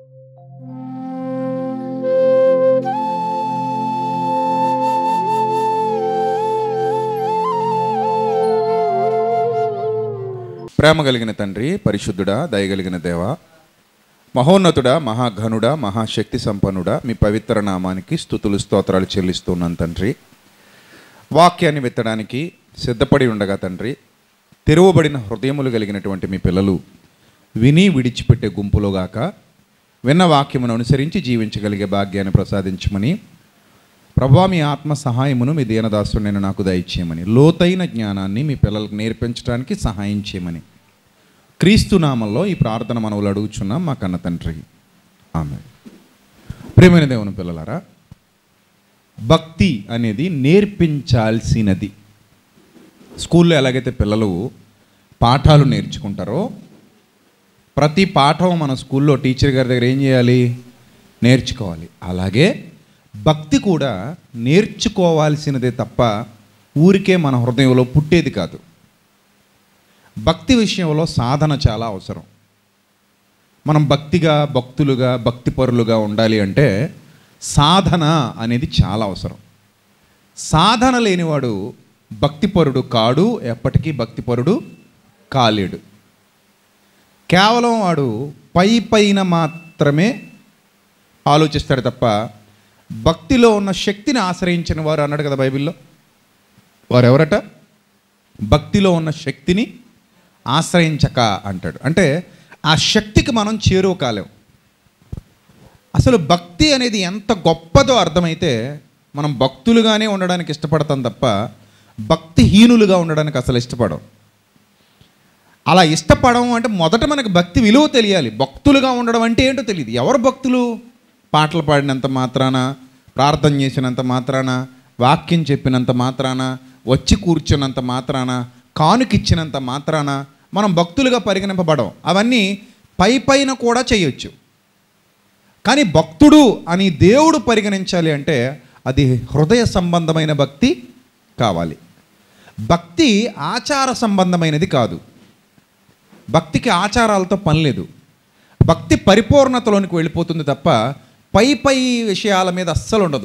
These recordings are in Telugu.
ప్రేమ కలిగిన తండ్రి పరిశుద్ధుడా దయగలిగిన దేవ మహోన్నతుడా మహాఘనుడా మహాశక్తి సంపన్నుడా మీ పవిత్ర నామానికి స్థుతులు స్తోత్రాలు చెల్లిస్తున్నాను తండ్రి వాక్యాన్ని విత్తడానికి సిద్ధపడి ఉండగా తండ్రి తెరువబడిన హృదయములు కలిగినటువంటి మీ పిల్లలు విని విడిచిపెట్టే గుంపులోగాక విన్న వాక్యమును అనుసరించి జీవించగలిగే భాగ్యాన్ని ప్రసాదించమని ప్రభా మీ ఆత్మ సహాయమును మీ దీనదాసుడు నేను నాకు దయచేయమని లోతైన జ్ఞానాన్ని మీ పిల్లలకు నేర్పించడానికి సహాయం చేయమని క్రీస్తు నామంలో ఈ ప్రార్థన మనవులు అడుగుచున్నాం మా కన్న తండ్రి ఆమె ప్రేమైన దేవుని పిల్లలారా భక్తి అనేది నేర్పించాల్సినది స్కూల్లో ఎలాగైతే పిల్లలు పాఠాలు నేర్చుకుంటారో ప్రతి పాఠం మన స్కూల్లో టీచర్ గారి దగ్గర ఏం చేయాలి నేర్చుకోవాలి అలాగే భక్తి కూడా నేర్చుకోవాల్సినదే తప్ప ఊరికే మన హృదయంలో పుట్టేది కాదు భక్తి విషయంలో సాధన చాలా అవసరం మనం భక్తిగా భక్తులుగా భక్తిపరులుగా ఉండాలి అంటే సాధన అనేది చాలా అవసరం సాధన లేనివాడు భక్తిపరుడు కాడు ఎప్పటికీ భక్తిపరుడు కాలేడు కేవలం వాడు పై పైన మాత్రమే ఆలోచిస్తాడు తప్ప భక్తిలో ఉన్న శక్తిని ఆశ్రయించిన వారు అన్నాడు కదా బైబిల్లో వారు ఎవరట భక్తిలో ఉన్న శక్తిని ఆశ్రయించక అంటాడు అంటే ఆ శక్తికి మనం చేరువ కాలేం అసలు భక్తి అనేది ఎంత గొప్పదో అర్థమైతే మనం భక్తులుగానే ఉండడానికి ఇష్టపడతాం తప్ప భక్తిహీనులుగా ఉండడానికి అసలు ఇష్టపడం అలా ఇష్టపడడం అంటే మొదట మనకు భక్తి విలువ తెలియాలి భక్తులుగా ఉండడం అంటే ఏంటో తెలియదు ఎవరు భక్తులు పాటలు పాడినంత మాత్రాన ప్రార్థన చేసినంత మాత్రాన వాక్యం చెప్పినంత మాత్రాన వచ్చి కూర్చున్నంత మాత్రాన కానుకిచ్చినంత మాత్రాన మనం భక్తులుగా పరిగణింపబడం అవన్నీ పై పైన కూడా చేయొచ్చు కానీ భక్తుడు అని దేవుడు పరిగణించాలి అంటే అది హృదయ సంబంధమైన భక్తి కావాలి భక్తి ఆచార సంబంధమైనది కాదు భక్తికి ఆచారాలతో పని లేదు భక్తి పరిపూర్ణతలోనికి వెళ్ళిపోతుంది తప్ప పై పై విషయాల మీద అస్సలు ఉండదు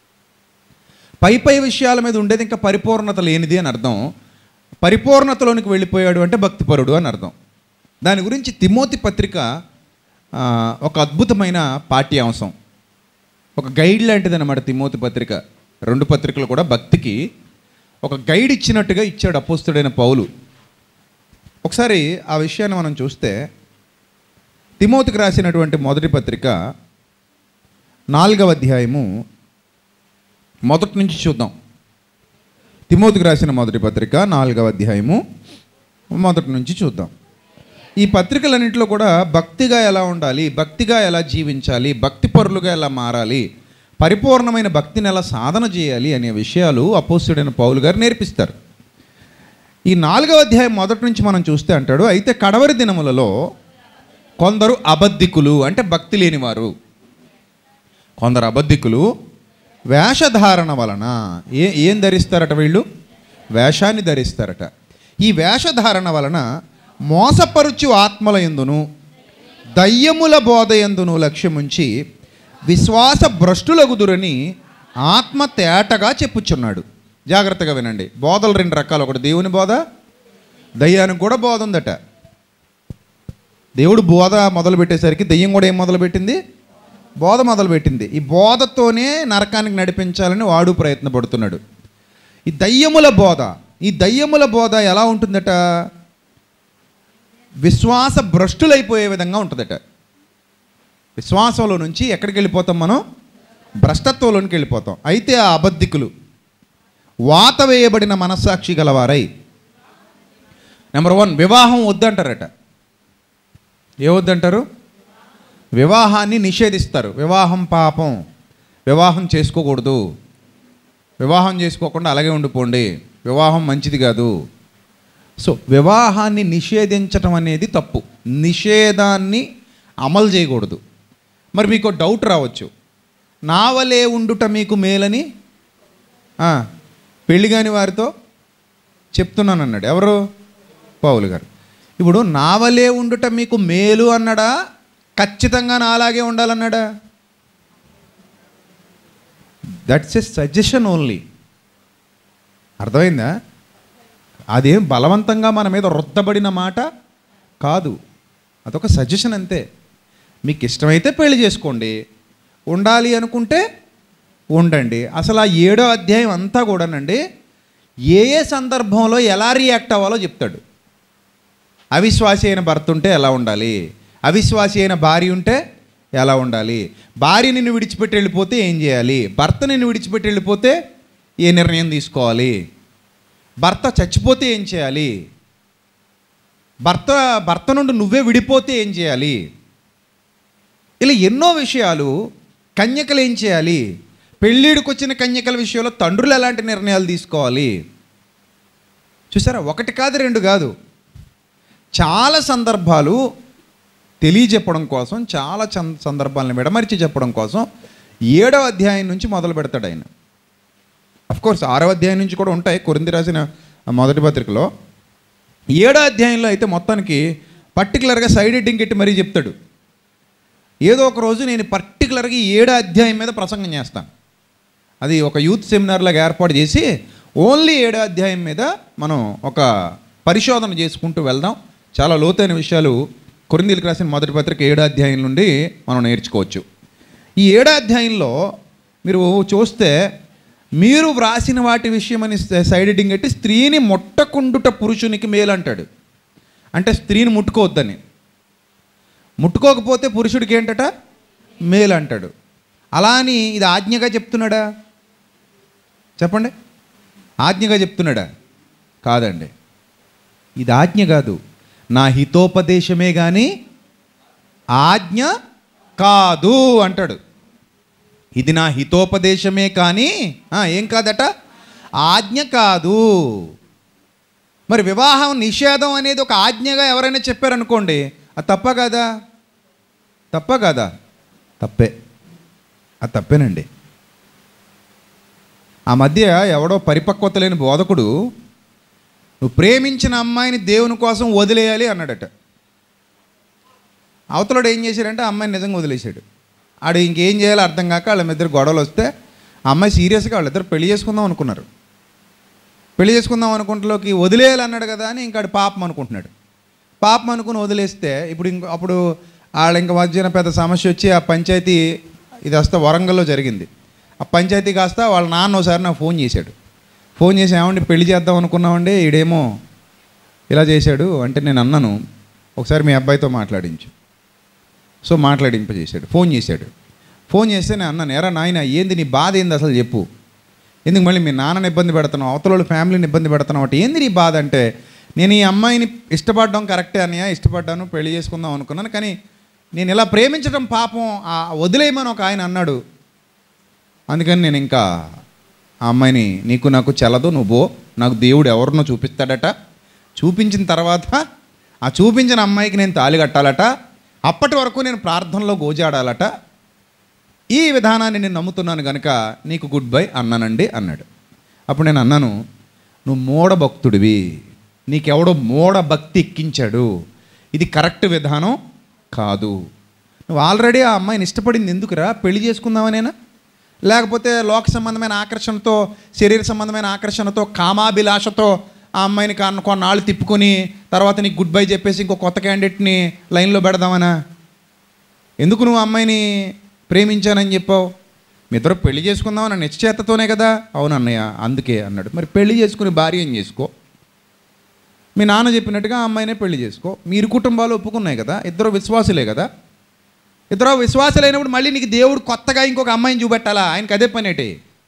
పై పై విషయాల మీద ఉండేది ఇంకా పరిపూర్ణత లేనిది అని అర్థం పరిపూర్ణతలోనికి వెళ్ళిపోయాడు అంటే భక్తిపరుడు అని అర్థం దాని గురించి తిమోతి పత్రిక ఆ, ఒక అద్భుతమైన పాఠ్యాంశం ఒక గైడ్ లాంటిది అనమాట తిమోతి పత్రిక రెండు పత్రికలు కూడా భక్తికి ఒక గైడ్ ఇచ్చినట్టుగా ఇచ్చాడు అపోస్తుడైన పౌలు ఒకసారి ఆ విషయాన్ని మనం చూస్తే తిమోతికి రాసినటువంటి మొదటి పత్రిక నాలుగవ అధ్యాయము మొదటి నుంచి చూద్దాం తిమోతికి రాసిన మొదటి పత్రిక నాలుగవ అధ్యాయము మొదటి నుంచి చూద్దాం ఈ పత్రికలన్నింటిలో కూడా భక్తిగా ఎలా ఉండాలి భక్తిగా ఎలా జీవించాలి భక్తిపరులుగా ఎలా మారాలి పరిపూర్ణమైన భక్తిని ఎలా సాధన చేయాలి అనే విషయాలు అపోస్తుడైన పౌలు గారు నేర్పిస్తారు ఈ నాలుగవ అధ్యాయం మొదటి నుంచి మనం చూస్తే అంటాడు అయితే కడవరి దినములలో కొందరు అబద్ధికులు అంటే భక్తి లేనివారు కొందరు అబద్ధికులు వేషధారణ వలన ఏ ఏం ధరిస్తారట వీళ్ళు వేషాన్ని ధరిస్తారట ఈ వేషధారణ వలన మోసపరుచు ఆత్మల ఎందును దయ్యముల బోధ ఎందును లక్ష్యముంచి విశ్వాస భ్రష్టులగుదురని ఆత్మ తేటగా చెప్పుచున్నాడు జాగ్రత్తగా వినండి బోధలు రెండు రకాలు ఒకటి దేవుని బోధ దయ్యానికి కూడా బోధ ఉందట దేవుడు బోధ మొదలు పెట్టేసరికి దెయ్యం కూడా ఏం మొదలుపెట్టింది బోధ మొదలుపెట్టింది ఈ బోధతోనే నరకానికి నడిపించాలని వాడు ప్రయత్నపడుతున్నాడు ఈ దయ్యముల బోధ ఈ దయ్యముల బోధ ఎలా ఉంటుందట విశ్వాస భ్రష్టులైపోయే విధంగా ఉంటుందట విశ్వాసంలో నుంచి ఎక్కడికి వెళ్ళిపోతాం మనం భ్రష్టత్వంలోనికి వెళ్ళిపోతాం అయితే ఆ అబద్ధికులు వాత వేయబడిన మనస్సాక్షి గలవారై నెంబర్ వన్ వివాహం వద్దంటారట ఏ వద్దంటారు వివాహాన్ని నిషేధిస్తారు వివాహం పాపం వివాహం చేసుకోకూడదు వివాహం చేసుకోకుండా అలాగే ఉండిపోండి వివాహం మంచిది కాదు సో వివాహాన్ని నిషేధించటం అనేది తప్పు నిషేధాన్ని అమలు చేయకూడదు మరి మీకు ఒక డౌట్ రావచ్చు నా వలే ఉండుట మీకు మేలని ఆ, పెళ్లి కాని వారితో చెప్తున్నాను అన్నాడు ఎవరు పౌలు గారు ఇప్పుడు నా వలే ఉండుట మీకు మేలు అన్నాడా ఖచ్చితంగా నా అలాగే ఉండాలన్నాడా దట్స్ ఎ సజెషన్ ఓన్లీ అర్థమైందా అదేం బలవంతంగా మన మీద రుద్దబడిన మాట కాదు అదొక సజెషన్ అంతే మీకు ఇష్టమైతే పెళ్లి చేసుకోండి ఉండాలి అనుకుంటే ఉండండి అసలు ఆ ఏడో అధ్యాయం అంతా కూడానండి ఏ ఏ సందర్భంలో ఎలా రియాక్ట్ అవ్వాలో చెప్తాడు అవిశ్వాసి అయిన భర్త ఉంటే ఎలా ఉండాలి అవిశ్వాసి అయిన భార్య ఉంటే ఎలా ఉండాలి భార్య నిన్ను విడిచిపెట్టి వెళ్ళిపోతే ఏం చేయాలి భర్త నిన్ను విడిచిపెట్టి వెళ్ళిపోతే ఏ నిర్ణయం తీసుకోవాలి భర్త చచ్చిపోతే ఏం చేయాలి భర్త భర్త నుండి నువ్వే విడిపోతే ఏం చేయాలి ఇలా ఎన్నో విషయాలు కన్యకలు ఏం చేయాలి పెళ్ళిడికి వచ్చిన కన్యకల విషయంలో తండ్రులు ఎలాంటి నిర్ణయాలు తీసుకోవాలి చూసారా ఒకటి కాదు రెండు కాదు చాలా సందర్భాలు తెలియజెప్పడం కోసం చాలా చం- సందర్భాలను విడమరిచి చెప్పడం కోసం ఏడవ అధ్యాయం నుంచి మొదలు పెడతాడు ఆయన కోర్స్ ఆరవ అధ్యాయం నుంచి కూడా ఉంటాయి కొరింది రాసిన మొదటి పత్రికలో ఏడో అధ్యాయంలో అయితే మొత్తానికి పర్టికులర్గా సైడ్ హెడ్డింగ్ పెట్టి మరీ చెప్తాడు ఏదో ఒక రోజు నేను పర్టికులర్గా ఈ ఏడో అధ్యాయం మీద ప్రసంగం చేస్తాను అది ఒక యూత్ సెమినార్ లాగా ఏర్పాటు చేసి ఓన్లీ ఏడో అధ్యాయం మీద మనం ఒక పరిశోధన చేసుకుంటూ వెళ్దాం చాలా లోతైన విషయాలు కొరిందీలకు రాసిన మొదటి పత్రిక ఏడో అధ్యాయం నుండి మనం నేర్చుకోవచ్చు ఈ ఏడో అధ్యాయంలో మీరు చూస్తే మీరు వ్రాసిన వాటి విషయమని సైడ్ హెడ్డింగ్ పెట్టి స్త్రీని ముట్టకుండుట పురుషునికి మేలు అంటాడు అంటే స్త్రీని ముట్టుకోవద్దని ముట్టుకోకపోతే పురుషుడికి ఏంటట మేలు అంటాడు అలా అని ఇది ఆజ్ఞగా చెప్తున్నాడా చెప్పండి ఆజ్ఞగా చెప్తున్నాడా కాదండి ఇది ఆజ్ఞ కాదు నా హితోపదేశమే కానీ ఆజ్ఞ కాదు అంటాడు ఇది నా హితోపదేశమే కానీ ఆ, ఏం కాదట ఆజ్ఞ కాదు మరి వివాహం నిషేధం అనేది ఒక ఆజ్ఞగా ఎవరైనా చెప్పారనుకోండి అది తప్ప కదా తప్ప కదా తప్పే అది తప్పేనండి ఆ మధ్య ఎవడో పరిపక్వత లేని బోధకుడు నువ్వు ప్రేమించిన అమ్మాయిని దేవుని కోసం వదిలేయాలి అన్నాడట అవతలడు ఏం చేశాడంటే ఆ అమ్మాయిని నిజంగా వదిలేశాడు ఆడు ఇంకేం చేయాలో అర్థం కాక వాళ్ళ ఇద్దరు గొడవలు వస్తే ఆ అమ్మాయి సీరియస్గా వాళ్ళిద్దరు పెళ్లి చేసుకుందాం అనుకున్నారు పెళ్లి చేసుకుందాం అనుకుంటలోకి వదిలేయాలి అన్నాడు కదా అని ఇంకా ఆడు పాపం అనుకుంటున్నాడు పాపం అనుకుని వదిలేస్తే ఇప్పుడు ఇంకో అప్పుడు వాళ్ళ ఇంక మధ్యన పెద్ద సమస్య వచ్చి ఆ పంచాయతీ ఇది వస్తే వరంగల్లో జరిగింది ఆ పంచాయతీ కాస్త వాళ్ళ నాన్న ఒకసారి నాకు ఫోన్ చేశాడు ఫోన్ చేసి ఏమండి పెళ్లి చేద్దాం అనుకున్నామండి ఈడేమో ఇలా చేశాడు అంటే నేను అన్నాను ఒకసారి మీ అబ్బాయితో మాట్లాడించు సో మాట్లాడింపజేశాడు ఫోన్ చేశాడు ఫోన్ చేస్తే నేను అన్నాను ఎరా నాయన ఏంది నీ బాధ ఏంది అసలు చెప్పు ఎందుకు మళ్ళీ మీ నాన్నని ఇబ్బంది పెడుతున్నావు అవతల వాళ్ళ ఫ్యామిలీని ఇబ్బంది పెడుతున్నావు అంటే ఏంది నీ బాధ అంటే నేను ఈ అమ్మాయిని ఇష్టపడడం కరెక్టే అన్నయ్య ఇష్టపడ్డాను పెళ్లి చేసుకుందాం అనుకున్నాను కానీ నేను ఇలా ప్రేమించడం పాపం ఆ వదిలేయమని ఒక ఆయన అన్నాడు అందుకని నేను ఇంకా ఆ అమ్మాయిని నీకు నాకు చల్లదు నువ్వు పో నాకు దేవుడు ఎవరినో చూపిస్తాడట చూపించిన తర్వాత ఆ చూపించిన అమ్మాయికి నేను తాళి కట్టాలట అప్పటి వరకు నేను ప్రార్థనలో గోజాడాలట ఈ విధానాన్ని నేను నమ్ముతున్నాను కనుక నీకు గుడ్ బై అన్నానండి అన్నాడు అప్పుడు నేను అన్నాను నువ్వు మూఢ భక్తుడివి నీకెవడో మూఢ భక్తి ఎక్కించాడు ఇది కరెక్ట్ విధానం కాదు నువ్వు ఆల్రెడీ ఆ అమ్మాయిని ఇష్టపడింది ఎందుకురా పెళ్లి చేసుకుందామనేనా లేకపోతే లోక సంబంధమైన ఆకర్షణతో శరీర సంబంధమైన ఆకర్షణతో కామాభిలాషతో ఆ అమ్మాయిని కాన్న కొన్నాళ్ళు తిప్పుకొని తర్వాత నీకు గుడ్ బై చెప్పేసి ఇంకో కొత్త క్యాండిడేట్ని లైన్లో పెడదామనా ఎందుకు నువ్వు ఆ అమ్మాయిని ప్రేమించానని చెప్పావు మీ ఇద్దరు పెళ్లి చేసుకుందామని నిశ్చేతతోనే కదా అవును అన్నయ్య అందుకే అన్నాడు మరి పెళ్లి చేసుకుని భార్య ఏం చేసుకో మీ నాన్న చెప్పినట్టుగా ఆ అమ్మాయినే పెళ్లి చేసుకో మీరు కుటుంబాలు ఒప్పుకున్నాయి కదా ఇద్దరు విశ్వాసులే కదా ఇద్దరు విశ్వాసులైనప్పుడు మళ్ళీ నీకు దేవుడు కొత్తగా ఇంకొక అమ్మాయిని చూపెట్టాలా ఆయనకి అదే పనేటి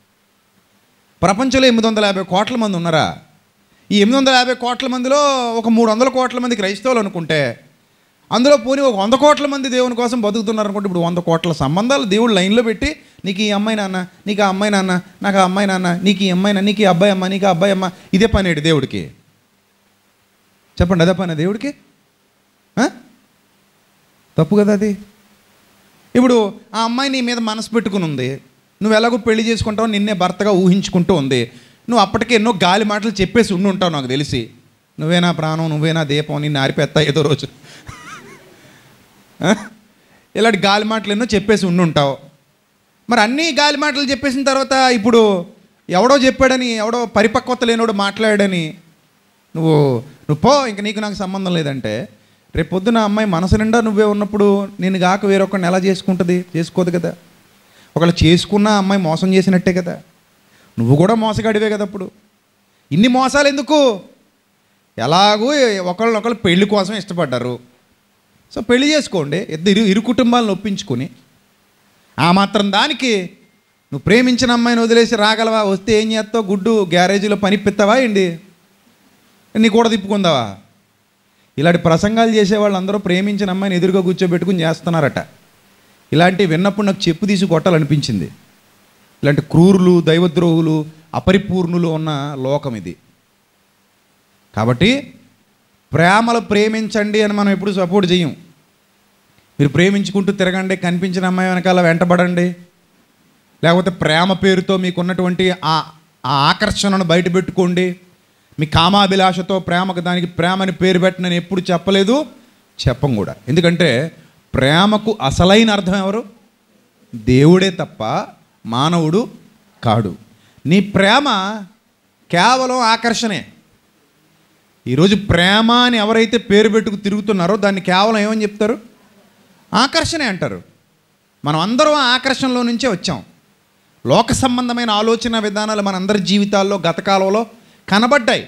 ప్రపంచంలో ఎనిమిది వందల యాభై కోట్ల మంది ఉన్నారా ఈ ఎనిమిది వందల యాభై కోట్ల మందిలో ఒక మూడు వందల కోట్ల మంది క్రైస్తవులు అనుకుంటే అందులో పోనీ ఒక వంద కోట్ల మంది దేవుని కోసం బతుకుతున్నారు అనుకుంటే ఇప్పుడు వంద కోట్ల సంబంధాలు దేవుడు లైన్లో పెట్టి నీకు ఈ అమ్మాయి నాన్న నీకు ఆ అమ్మాయి నాన్న నాకు ఆ అమ్మాయి నాన్న నీకు ఈ అమ్మాయి నాన్న నీకు ఈ అబ్బాయి అమ్మ నీకు ఆ అబ్బాయి అమ్మ ఇదే పనేటి దేవుడికి చెప్పండి అదే పని దేవుడికి ఆ? తప్పు కదా అది ఇప్పుడు ఆ అమ్మాయి నీ మీద మనసు పెట్టుకుని ఉంది నువ్వు ఎలాగో పెళ్లి చేసుకుంటావు నిన్నే భర్తగా ఊహించుకుంటూ ఉంది నువ్వు అప్పటికే ఎన్నో గాలి మాటలు చెప్పేసి ఉండి ఉంటావు నాకు తెలిసి నువ్వేనా ప్రాణం నువ్వేనా దీపం నిన్ను ఆరిపెత్తా ఏదో రోజు ఆ? ఇలాంటి గాలి మాటలు ఎన్నో చెప్పేసి ఉండుంటావు మరి అన్ని గాలి మాటలు చెప్పేసిన తర్వాత ఇప్పుడు ఎవడో చెప్పాడని ఎవడో పరిపక్వత లేనోడు మాట్లాడాడని నువ్వు నువ్వు పో ఇంక నీకు నాకు సంబంధం లేదంటే రేపు పొద్దున అమ్మాయి మనసు నిండా నువ్వే ఉన్నప్పుడు నేను కాక వేరొకరిని ఎలా చేసుకుంటుంది చేసుకోదు కదా ఒకళ్ళు చేసుకున్న అమ్మాయి మోసం చేసినట్టే కదా నువ్వు కూడా మోసగాడివే కదా అప్పుడు ఇన్ని మోసాలు ఎందుకు ఎలాగూ ఒకళ్ళనొకళ్ళు పెళ్లి కోసం ఇష్టపడ్డారు సో పెళ్లి చేసుకోండి ఇద్దరు ఇరు ఇరు కుటుంబాలను ఒప్పించుకొని ఆ మాత్రం దానికి నువ్వు ప్రేమించిన అమ్మాయిని వదిలేసి రాగలవా వస్తే ఏం చేస్తావు గుడ్డు గ్యారేజీలో పనిపిస్తావా ఏంటి నీ కూడా తిప్పుకుందావా ఇలాంటి ప్రసంగాలు చేసే వాళ్ళందరూ ప్రేమించిన అమ్మాయిని ఎదురుగా కూర్చోబెట్టుకుని చేస్తున్నారట ఇలాంటివి విన్నప్పుడు నాకు చెప్పు తీసి కొట్టాలనిపించింది ఇలాంటి క్రూరులు దైవద్రోహులు అపరిపూర్ణులు ఉన్న లోకం ఇది కాబట్టి ప్రేమలు ప్రేమించండి అని మనం ఎప్పుడు సపోర్ట్ చేయం మీరు ప్రేమించుకుంటూ తిరగండి కనిపించిన అమ్మాయి వెనకాల వెంటబడండి లేకపోతే ప్రేమ పేరుతో మీకున్నటువంటి ఆ ఆ ఆకర్షణను బయట పెట్టుకోండి మీ కామాభిలాషతో ప్రేమకు దానికి ప్రేమని పేరు పెట్టనని ఎప్పుడు చెప్పలేదు చెప్పం కూడా ఎందుకంటే ప్రేమకు అసలైన అర్థం ఎవరు దేవుడే తప్ప మానవుడు కాడు నీ ప్రేమ కేవలం ఆకర్షణే ఈరోజు ప్రేమ అని ఎవరైతే పేరు పెట్టుకు తిరుగుతున్నారో దాన్ని కేవలం ఏమని చెప్తారు ఆకర్షణే అంటారు మనం అందరం ఆ ఆకర్షణలో నుంచే వచ్చాం లోక సంబంధమైన ఆలోచన విధానాలు మనందరి జీవితాల్లో గత కాలంలో కనబడ్డాయి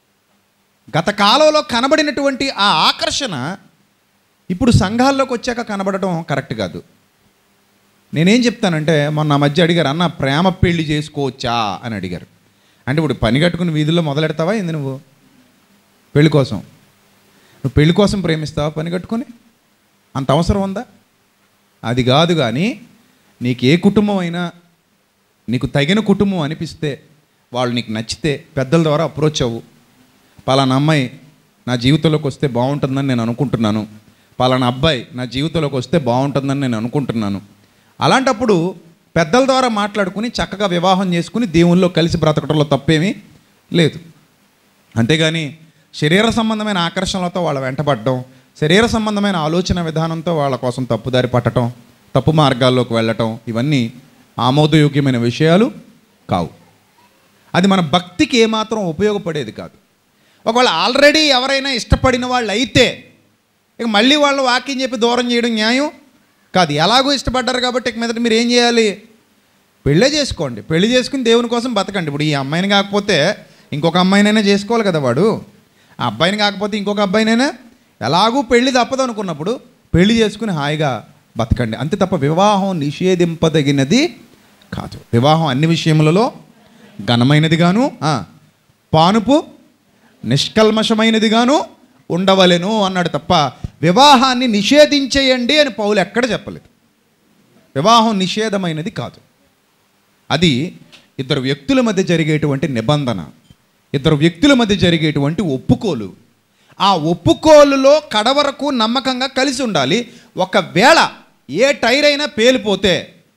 గత కాలంలో కనబడినటువంటి ఆ ఆకర్షణ ఇప్పుడు సంఘాల్లోకి వచ్చాక కనబడటం కరెక్ట్ కాదు నేనేం చెప్తానంటే మొన్న ఆ మధ్య అడిగారు అన్న ప్రేమ పెళ్లి చేసుకోవచ్చా అని అడిగారు అంటే ఇప్పుడు పని కట్టుకుని వీధుల్లో మొదలెడతావా ఏంది నువ్వు పెళ్లి కోసం నువ్వు పెళ్లి కోసం ప్రేమిస్తావా పని కట్టుకొని అంత అవసరం ఉందా అది కాదు కానీ నీకు ఏ కుటుంబం అయినా నీకు తగిన కుటుంబం అనిపిస్తే వాళ్ళు నీకు నచ్చితే పెద్దల ద్వారా అప్రోచ్ అవ్వు పలానా అమ్మాయి నా జీవితంలోకి వస్తే బాగుంటుందని నేను అనుకుంటున్నాను పలానా అబ్బాయి నా జీవితంలోకి వస్తే బాగుంటుందని నేను అనుకుంటున్నాను అలాంటప్పుడు పెద్దల ద్వారా మాట్లాడుకుని చక్కగా వివాహం చేసుకుని దేవుల్లో కలిసి బ్రతకడంలో తప్పేమీ లేదు అంతేగాని శరీర సంబంధమైన ఆకర్షణలతో వాళ్ళ వెంటబడడం శరీర సంబంధమైన ఆలోచన విధానంతో వాళ్ళ కోసం తప్పుదారి పట్టడం తప్పు మార్గాల్లోకి వెళ్ళటం ఇవన్నీ ఆమోదయోగ్యమైన విషయాలు కావు అది మన భక్తికి ఏమాత్రం ఉపయోగపడేది కాదు ఒకవేళ ఆల్రెడీ ఎవరైనా ఇష్టపడిన వాళ్ళు అయితే ఇక మళ్ళీ వాళ్ళు వాక్యం చెప్పి దూరం చేయడం న్యాయం కాదు ఎలాగో ఇష్టపడ్డారు కాబట్టి ఇక మీదట మీరు ఏం చేయాలి పెళ్ళే చేసుకోండి పెళ్లి చేసుకుని దేవుని కోసం బతకండి ఇప్పుడు ఈ అమ్మాయిని కాకపోతే ఇంకొక అమ్మాయినైనా చేసుకోవాలి కదా వాడు ఆ అబ్బాయిని కాకపోతే ఇంకొక అబ్బాయినైనా ఎలాగూ పెళ్లి తప్పదు అనుకున్నప్పుడు పెళ్లి చేసుకుని హాయిగా బతకండి అంతే తప్ప వివాహం నిషేధింపదగినది కాదు వివాహం అన్ని విషయములలో ఘనమైనదిగాను ఆ, పానుపు నిష్కల్మషమైనదిగాను ఉండవలెను అన్నాడు తప్ప వివాహాన్ని నిషేధించేయండి అని పౌలు ఎక్కడ చెప్పలేదు వివాహం నిషేధమైనది కాదు అది ఇద్దరు వ్యక్తుల మధ్య జరిగేటువంటి నిబంధన ఇద్దరు వ్యక్తుల మధ్య జరిగేటువంటి ఒప్పుకోలు ఆ ఒప్పుకోలులో కడవరకు నమ్మకంగా కలిసి ఉండాలి ఒకవేళ ఏ టైర్ అయినా పేలిపోతే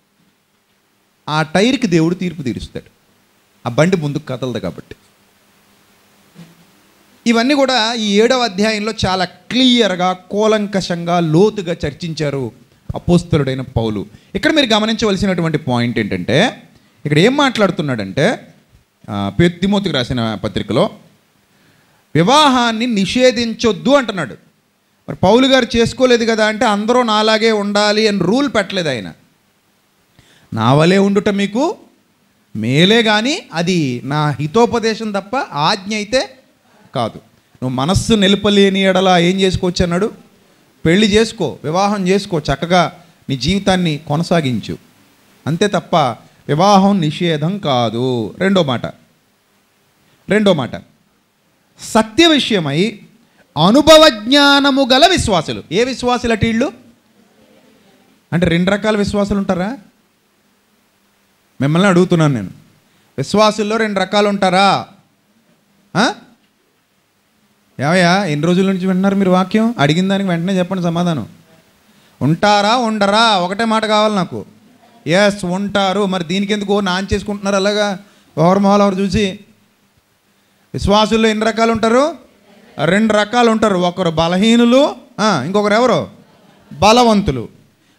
ఆ టైర్కి దేవుడు తీర్పు తీరుస్తాడు ఆ బండి ముందుకు కదలదు కాబట్టి ఇవన్నీ కూడా ఈ ఏడవ అధ్యాయంలో చాలా క్లియర్గా కూలంకషంగా లోతుగా చర్చించారు అపోస్తలుడైన పౌలు ఇక్కడ మీరు గమనించవలసినటువంటి పాయింట్ ఏంటంటే ఇక్కడ ఏం మాట్లాడుతున్నాడంటే ఆ, పే- తిమోతికి రాసిన పత్రికలో వివాహాన్ని నిషేధించొద్దు అంటున్నాడు మరి పౌలు గారు చేసుకోలేదు కదా అంటే అందరూ నాలాగే ఉండాలి అని రూల్ పెట్టలేదు ఆయన నా వలే ఉండుట మీకు మేలే కానీ అది నా హితోపదేశం తప్ప ఆజ్ఞ అయితే కాదు నువ్వు మనస్సు నిలపలేని ఎడలా ఏం చేసుకోవచ్చు అన్నాడు పెళ్లి చేసుకో వివాహం చేసుకో చక్కగా నీ జీవితాన్ని కొనసాగించు అంతే తప్ప వివాహం నిషేధం కాదు రెండో మాట రెండో మాట సత్య విషయమై అనుభవ జ్ఞానము గల విశ్వాసులు ఏ విశ్వాసులు అటు వీళ్ళు అంటే రెండు రకాల విశ్వాసులు ఉంటారా మిమ్మల్ని అడుగుతున్నాను నేను విశ్వాసుల్లో రెండు రకాలు ఉంటారా ఆ? ఏమయ్యా ఎన్ని రోజుల నుంచి వింటున్నారు మీరు వాక్యం అడిగిన దానికి వెంటనే చెప్పండి సమాధానం ఉంటారా ఉండరా ఒకటే మాట కావాలి నాకు ఎస్ ఉంటారు మరి దీనికి ఎందుకు నాన్ చేసుకుంటున్నారు అలాగా ఎవరు మొహాలు ఎవరు చూసి విశ్వాసుల్లో ఎన్ని రకాలు ఉంటారు రెండు రకాలు ఉంటారు ఒకరు బలహీనులు ఆ, ఇంకొకరు ఎవరు బలవంతులు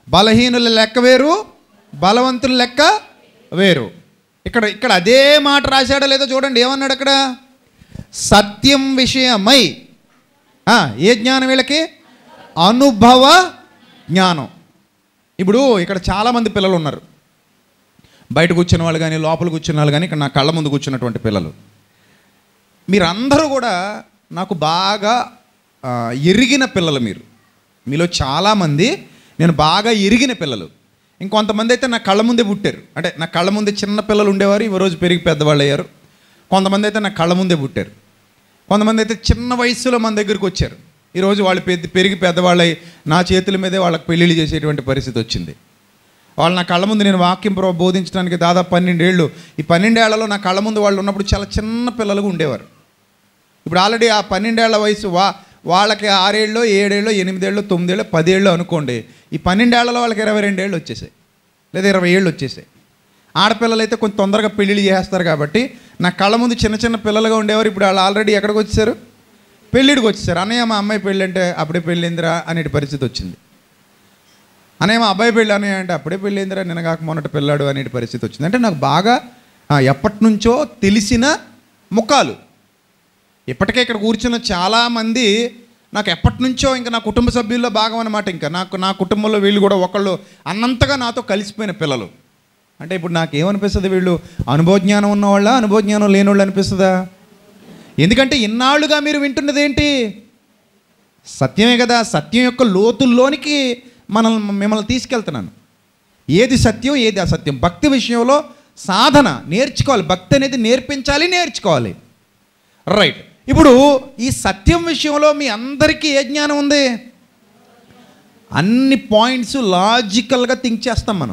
బలహీనుల లెక్క వేరు బలవంతుల లెక్క వేరు ఇక్కడ ఇక్కడ అదే మాట రాశాడో లేదో చూడండి ఏమన్నాడు అక్కడ సత్యం విషయమై ఆ, ఏ జ్ఞానం వీళ్ళకి అనుభవ జ్ఞానం ఇప్పుడు ఇక్కడ చాలామంది పిల్లలు ఉన్నారు బయట కూర్చున్న వాళ్ళు కానీ లోపల కూర్చున్న వాళ్ళు కానీ ఇక్కడ నా కళ్ళ ముందు కూర్చున్నటువంటి పిల్లలు మీరందరూ కూడా నాకు బాగా ఆ, ఎరిగిన పిల్లలు మీరు మీలో చాలామంది నేను బాగా ఎరిగిన పిల్లలు ఇంకొంతమంది అయితే నా కళ్ళ ముందే పుట్టారు అంటే నా కళ్ళ ముందే చిన్న పిల్లలు ఉండేవారు ఈ రోజు పెరిగి పెద్దవాళ్ళు అయ్యారు కొంతమంది అయితే నా కళ్ళ ముందే పుట్టారు కొంతమంది అయితే చిన్న వయసులో మన దగ్గరికి వచ్చారు ఈరోజు వాళ్ళు పెద్ద పెరిగి పెద్దవాళ్ళై నా చేతుల మీదే వాళ్ళకి పెళ్ళిళ్ళు చేసేటువంటి పరిస్థితి వచ్చింది వాళ్ళు నా కళ్ళ ముందు నేను వాక్యం ప్రో బోధించడానికి దాదాపు పన్నెండేళ్ళు ఈ పన్నెండేళ్లలో నా కళ్ళ ముందు వాళ్ళు ఉన్నప్పుడు చాలా చిన్న పిల్లలుగా ఉండేవారు ఇప్పుడు ఆల్రెడీ ఆ పన్నెండేళ్ల వయసు వా వాళ్ళకి ఆరేళ్ళు ఏడేళ్ళు ఎనిమిదేళ్ళు తొమ్మిదేళ్ళు పదేళ్ళు అనుకోండి ఈ పన్నెండేళ్లలో వాళ్ళకి ఇరవై రెండేళ్ళు వచ్చేసాయి లేదా ఇరవై ఏళ్ళు వచ్చేసాయి ఆడపిల్లలు అయితే కొంచెం తొందరగా పెళ్ళిళ్ళు చేస్తారు కాబట్టి నా కళ్ళ ముందు చిన్న చిన్న పిల్లలుగా ఉండేవారు ఇప్పుడు వాళ్ళు ఆల్రెడీ ఎక్కడికి వచ్చేసారు పెళ్ళిడికి వచ్చేసారు అన్నయ్య మా అమ్మాయి పెళ్ళి అంటే అప్పుడే పెళ్ళిందిరా అనే పరిస్థితి వచ్చింది అన్నయ్య మా అబ్బాయి పెళ్ళి అన్నయ్య అంటే అప్పుడే పెళ్ళిందిరా నిన్నగాక మొన్నటి పెళ్ళాడు అనే పరిస్థితి వచ్చింది అంటే నాకు బాగా ఆ, ఎప్పటి నుంచో తెలిసిన ముఖాలు ఇప్పటికే ఇక్కడ కూర్చున్న చాలామంది నాకు ఎప్పటి నుంచో ఇంకా నా కుటుంబ సభ్యుల్లో భాగం అనమాట ఇంకా నాకు నా కుటుంబంలో వీళ్ళు కూడా ఒకళ్ళు అన్నంతగా నాతో కలిసిపోయిన పిల్లలు అంటే ఇప్పుడు నాకు ఏమనిపిస్తుంది వీళ్ళు అనుభవజ్ఞానం ఉన్నవాళ్ళ అనుభవజ్ఞానం లేనివాళ్ళు అనిపిస్తుందా ఎందుకంటే ఇన్నాళ్ళుగా మీరు వింటున్నది ఏంటి సత్యమే కదా సత్యం యొక్క లోతుల్లోనికి మనల్ని మిమ్మల్ని తీసుకెళ్తున్నాను ఏది సత్యం ఏది అసత్యం భక్తి విషయంలో సాధన నేర్చుకోవాలి భక్తి అనేది నేర్పించాలి నేర్చుకోవాలి రైట్ ఇప్పుడు ఈ సత్యం విషయంలో మీ అందరికీ ఏ జ్ఞానం ఉంది అన్ని పాయింట్స్ లాజికల్గా థింక్ చేస్తాం మనం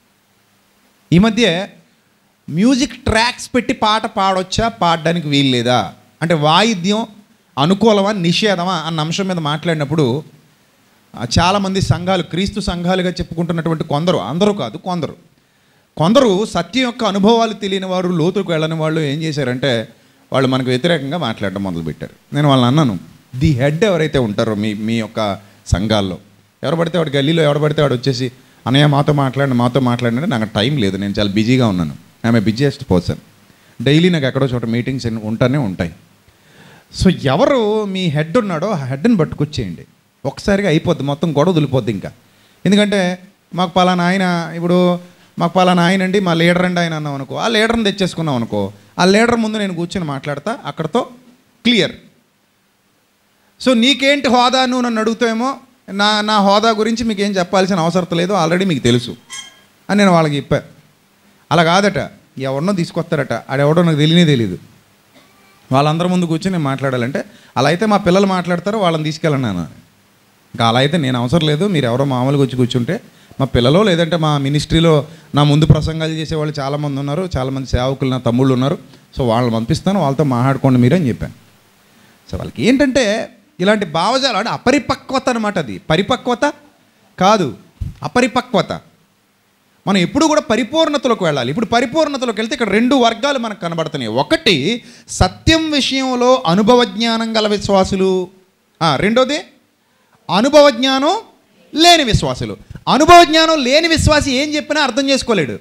ఈ మధ్య మ్యూజిక్ ట్రాక్స్ పెట్టి పాట పాడొచ్చా పాడడానికి వీలు లేదా అంటే వాయిద్యం అనుకూలమా నిషేధమా అన్న అంశం మీద మాట్లాడినప్పుడు ఆ, చాలామంది సంఘాలు క్రీస్తు సంఘాలుగా చెప్పుకుంటున్నటువంటి కొందరు అందరూ కాదు కొందరు కొందరు సత్యం యొక్క అనుభవాలు తెలియని వారు లోతుకు వెళ్ళని వాళ్ళు ఏం చేశారంటే వాళ్ళు మనకు వ్యతిరేకంగా మాట్లాడడం మొదలుపెట్టారు నేను వాళ్ళని అన్నాను ది హెడ్ ఎవరైతే ఉంటారో మీ మీ యొక్క సంఘాల్లో ఎవరు పడితే వాడు గల్లీలో ఎవరు పడితే వాడు వచ్చేసి అన్నయ్య మాతో మాట్లాడిన మాతో మాట్లాడినంటే నాకు టైం లేదు నేను చాలా బిజీగా ఉన్నాను ఐఎమ్ బిజియెస్ట్ పర్సన్ డైలీ నాకు ఎక్కడో చోట మీటింగ్స్ ఉంటానే ఉంటాయి సో ఎవరు మీ హెడ్ ఉన్నాడో ఆ హెడ్ని పట్టుకొచ్చేయండి ఒకసారిగా అయిపోద్ది మొత్తం గొడవ వదిలిపోద్ది ఇంకా ఎందుకంటే మాకు పలానా ఆయన ఇప్పుడు మాకు పలానా ఆయన అండి మా లీడర్ అండి ఆయన అన్నాం అనుకో ఆ లీడర్ని తెచ్చేసుకున్నాం అనుకో ఆ లీడర్ ముందు నేను కూర్చొని మాట్లాడతా అక్కడతో క్లియర్ సో నీకేంటి హోదా నువ్వు నన్ను అడుగుతావేమో నా నా హోదా గురించి మీకు ఏం చెప్పాల్సిన అవసరం లేదు ఆల్రెడీ మీకు తెలుసు అని నేను వాళ్ళకి చెప్పా అలా కాదట ఎవరినో తీసుకొస్తారట ఆడెవడో నాకు తెలియనే తెలియదు వాళ్ళందరి ముందు కూర్చొని నేను మాట్లాడాలంటే అలా అయితే మా పిల్లలు మాట్లాడతారు వాళ్ళని తీసుకెళ్ళండి నాన్న ఇంకా అలా అయితే నేను అవసరం లేదు మీరు ఎవరో మామూలుగా వచ్చి కూర్చుంటే మా పిల్లలు లేదంటే మా మినిస్ట్రీలో నా ముందు ప్రసంగాలు చేసేవాళ్ళు చాలామంది ఉన్నారు చాలామంది సేవకులు నా తమ్ముళ్ళు ఉన్నారు సో వాళ్ళని పంపిస్తాను వాళ్ళతో మాట్లాడుకోండి మీరు అని చెప్పాను సో వాళ్ళకి ఏంటంటే ఇలాంటి భావజాలు అంటే అపరిపక్వత అనమాట అది పరిపక్వత కాదు అపరిపక్వత మనం ఎప్పుడు కూడా పరిపూర్ణతలోకి వెళ్ళాలి ఇప్పుడు పరిపూర్ణతలోకి వెళ్తే ఇక్కడ రెండు వర్గాలు మనకు కనబడుతున్నాయి ఒకటి సత్యం విషయంలో అనుభవ జ్ఞానం గల విశ్వాసులు ఆ, రెండోది అనుభవ జ్ఞానం లేని విశ్వాసులు అనుభవ జ్ఞానం లేని విశ్వాసి ఏం చెప్పినా అర్థం చేసుకోలేడు